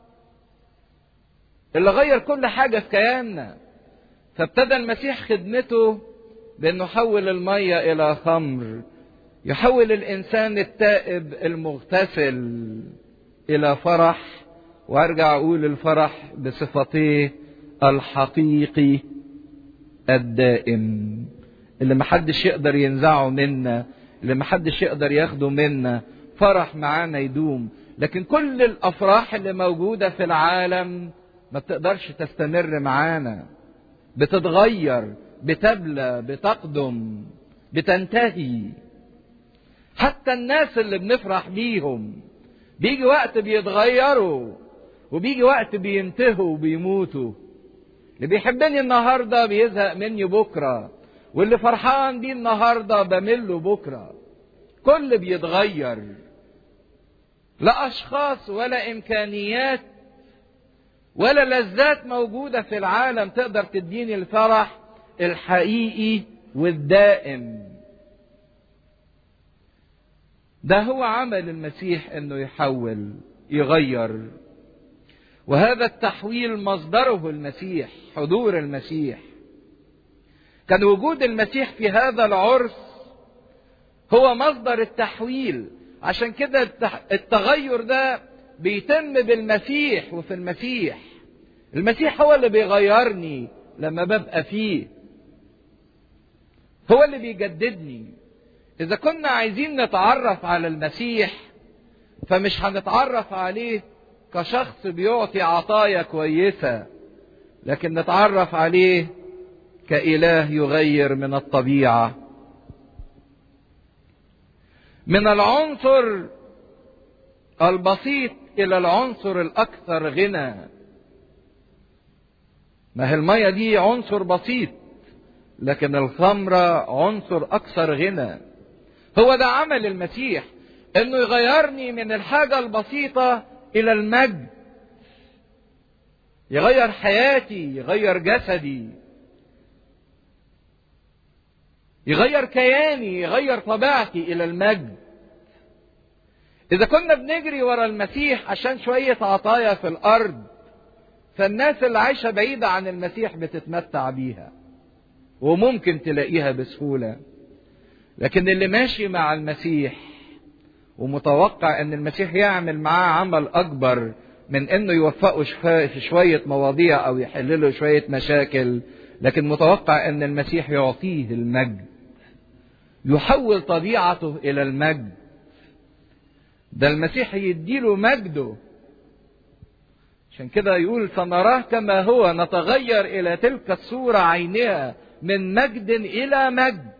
اللي غير كل حاجة في كياننا فابتدى المسيح خدمته بأنه حول المية إلى خمر يحول الإنسان التائب المغتسل إلى فرح وأرجع أقول الفرح بصفتيه الحقيقي الدائم اللي محدش يقدر ينزعه منا اللي محدش يقدر ياخده منا فرح معانا يدوم لكن كل الافراح اللي موجوده في العالم ما بتقدرش تستمر معانا بتتغير بتبلى بتقدم بتنتهي حتى الناس اللي بنفرح بيهم بيجي وقت بيتغيروا وبيجي وقت بينتهوا وبيموتوا اللي بيحبني النهارده بيزهق مني بكره واللي فرحان بيه النهارده بمله بكره كل بيتغير لا اشخاص ولا امكانيات ولا لذات موجودة في العالم تقدر تديني الفرح الحقيقي والدائم ده هو عمل المسيح انه يحول يغير وهذا التحويل مصدره المسيح حضور المسيح كان وجود المسيح في هذا العرس هو مصدر التحويل عشان كده التغير ده بيتم بالمسيح وفي المسيح المسيح هو اللي بيغيرني لما ببقى فيه هو اللي بيجددني إذا كنا عايزين نتعرف على المسيح فمش هنتعرف عليه كشخص بيعطي عطايا كويسة لكن نتعرف عليه كإله يغير من الطبيعة من العنصر البسيط إلى العنصر الأكثر غنى ما هي المية دي عنصر بسيط لكن الخمرة عنصر أكثر غنى هو ده عمل المسيح انه يغيرني من الحاجة البسيطة الى المجد يغير حياتي يغير جسدي يغير كياني يغير طبيعتي الى المجد اذا كنا بنجري ورا المسيح عشان شوية عطايا في الارض فالناس اللي عايشة بعيدة عن المسيح بتتمتع بيها وممكن تلاقيها بسهولة لكن اللي ماشي مع المسيح ومتوقع ان المسيح يعمل معاه عمل اكبر من انه يوفقه في شوية مواضيع او يحل له شوية مشاكل لكن متوقع ان المسيح يعطيه المجد يحول طبيعته الى المجد ده المسيح يديله مجده عشان كده يقول سنراه كما هو نتغير الى تلك الصورة عينها من مجد الى مجد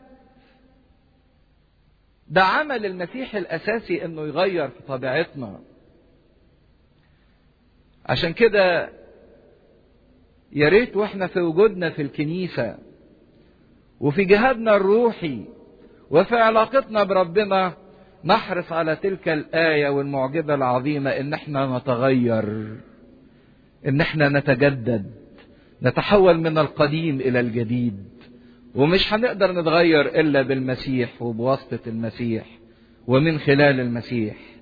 ده عمل المسيح الاساسي انه يغير في طبيعتنا عشان كده يا ريت واحنا في وجودنا في الكنيسه وفي جهادنا الروحي وفي علاقتنا بربنا نحرص على تلك الايه والمعجزه العظيمه ان احنا نتغير ان احنا نتجدد نتحول من القديم الى الجديد ومش هنقدر نتغير الا بالمسيح وبواسطه المسيح ومن خلال المسيح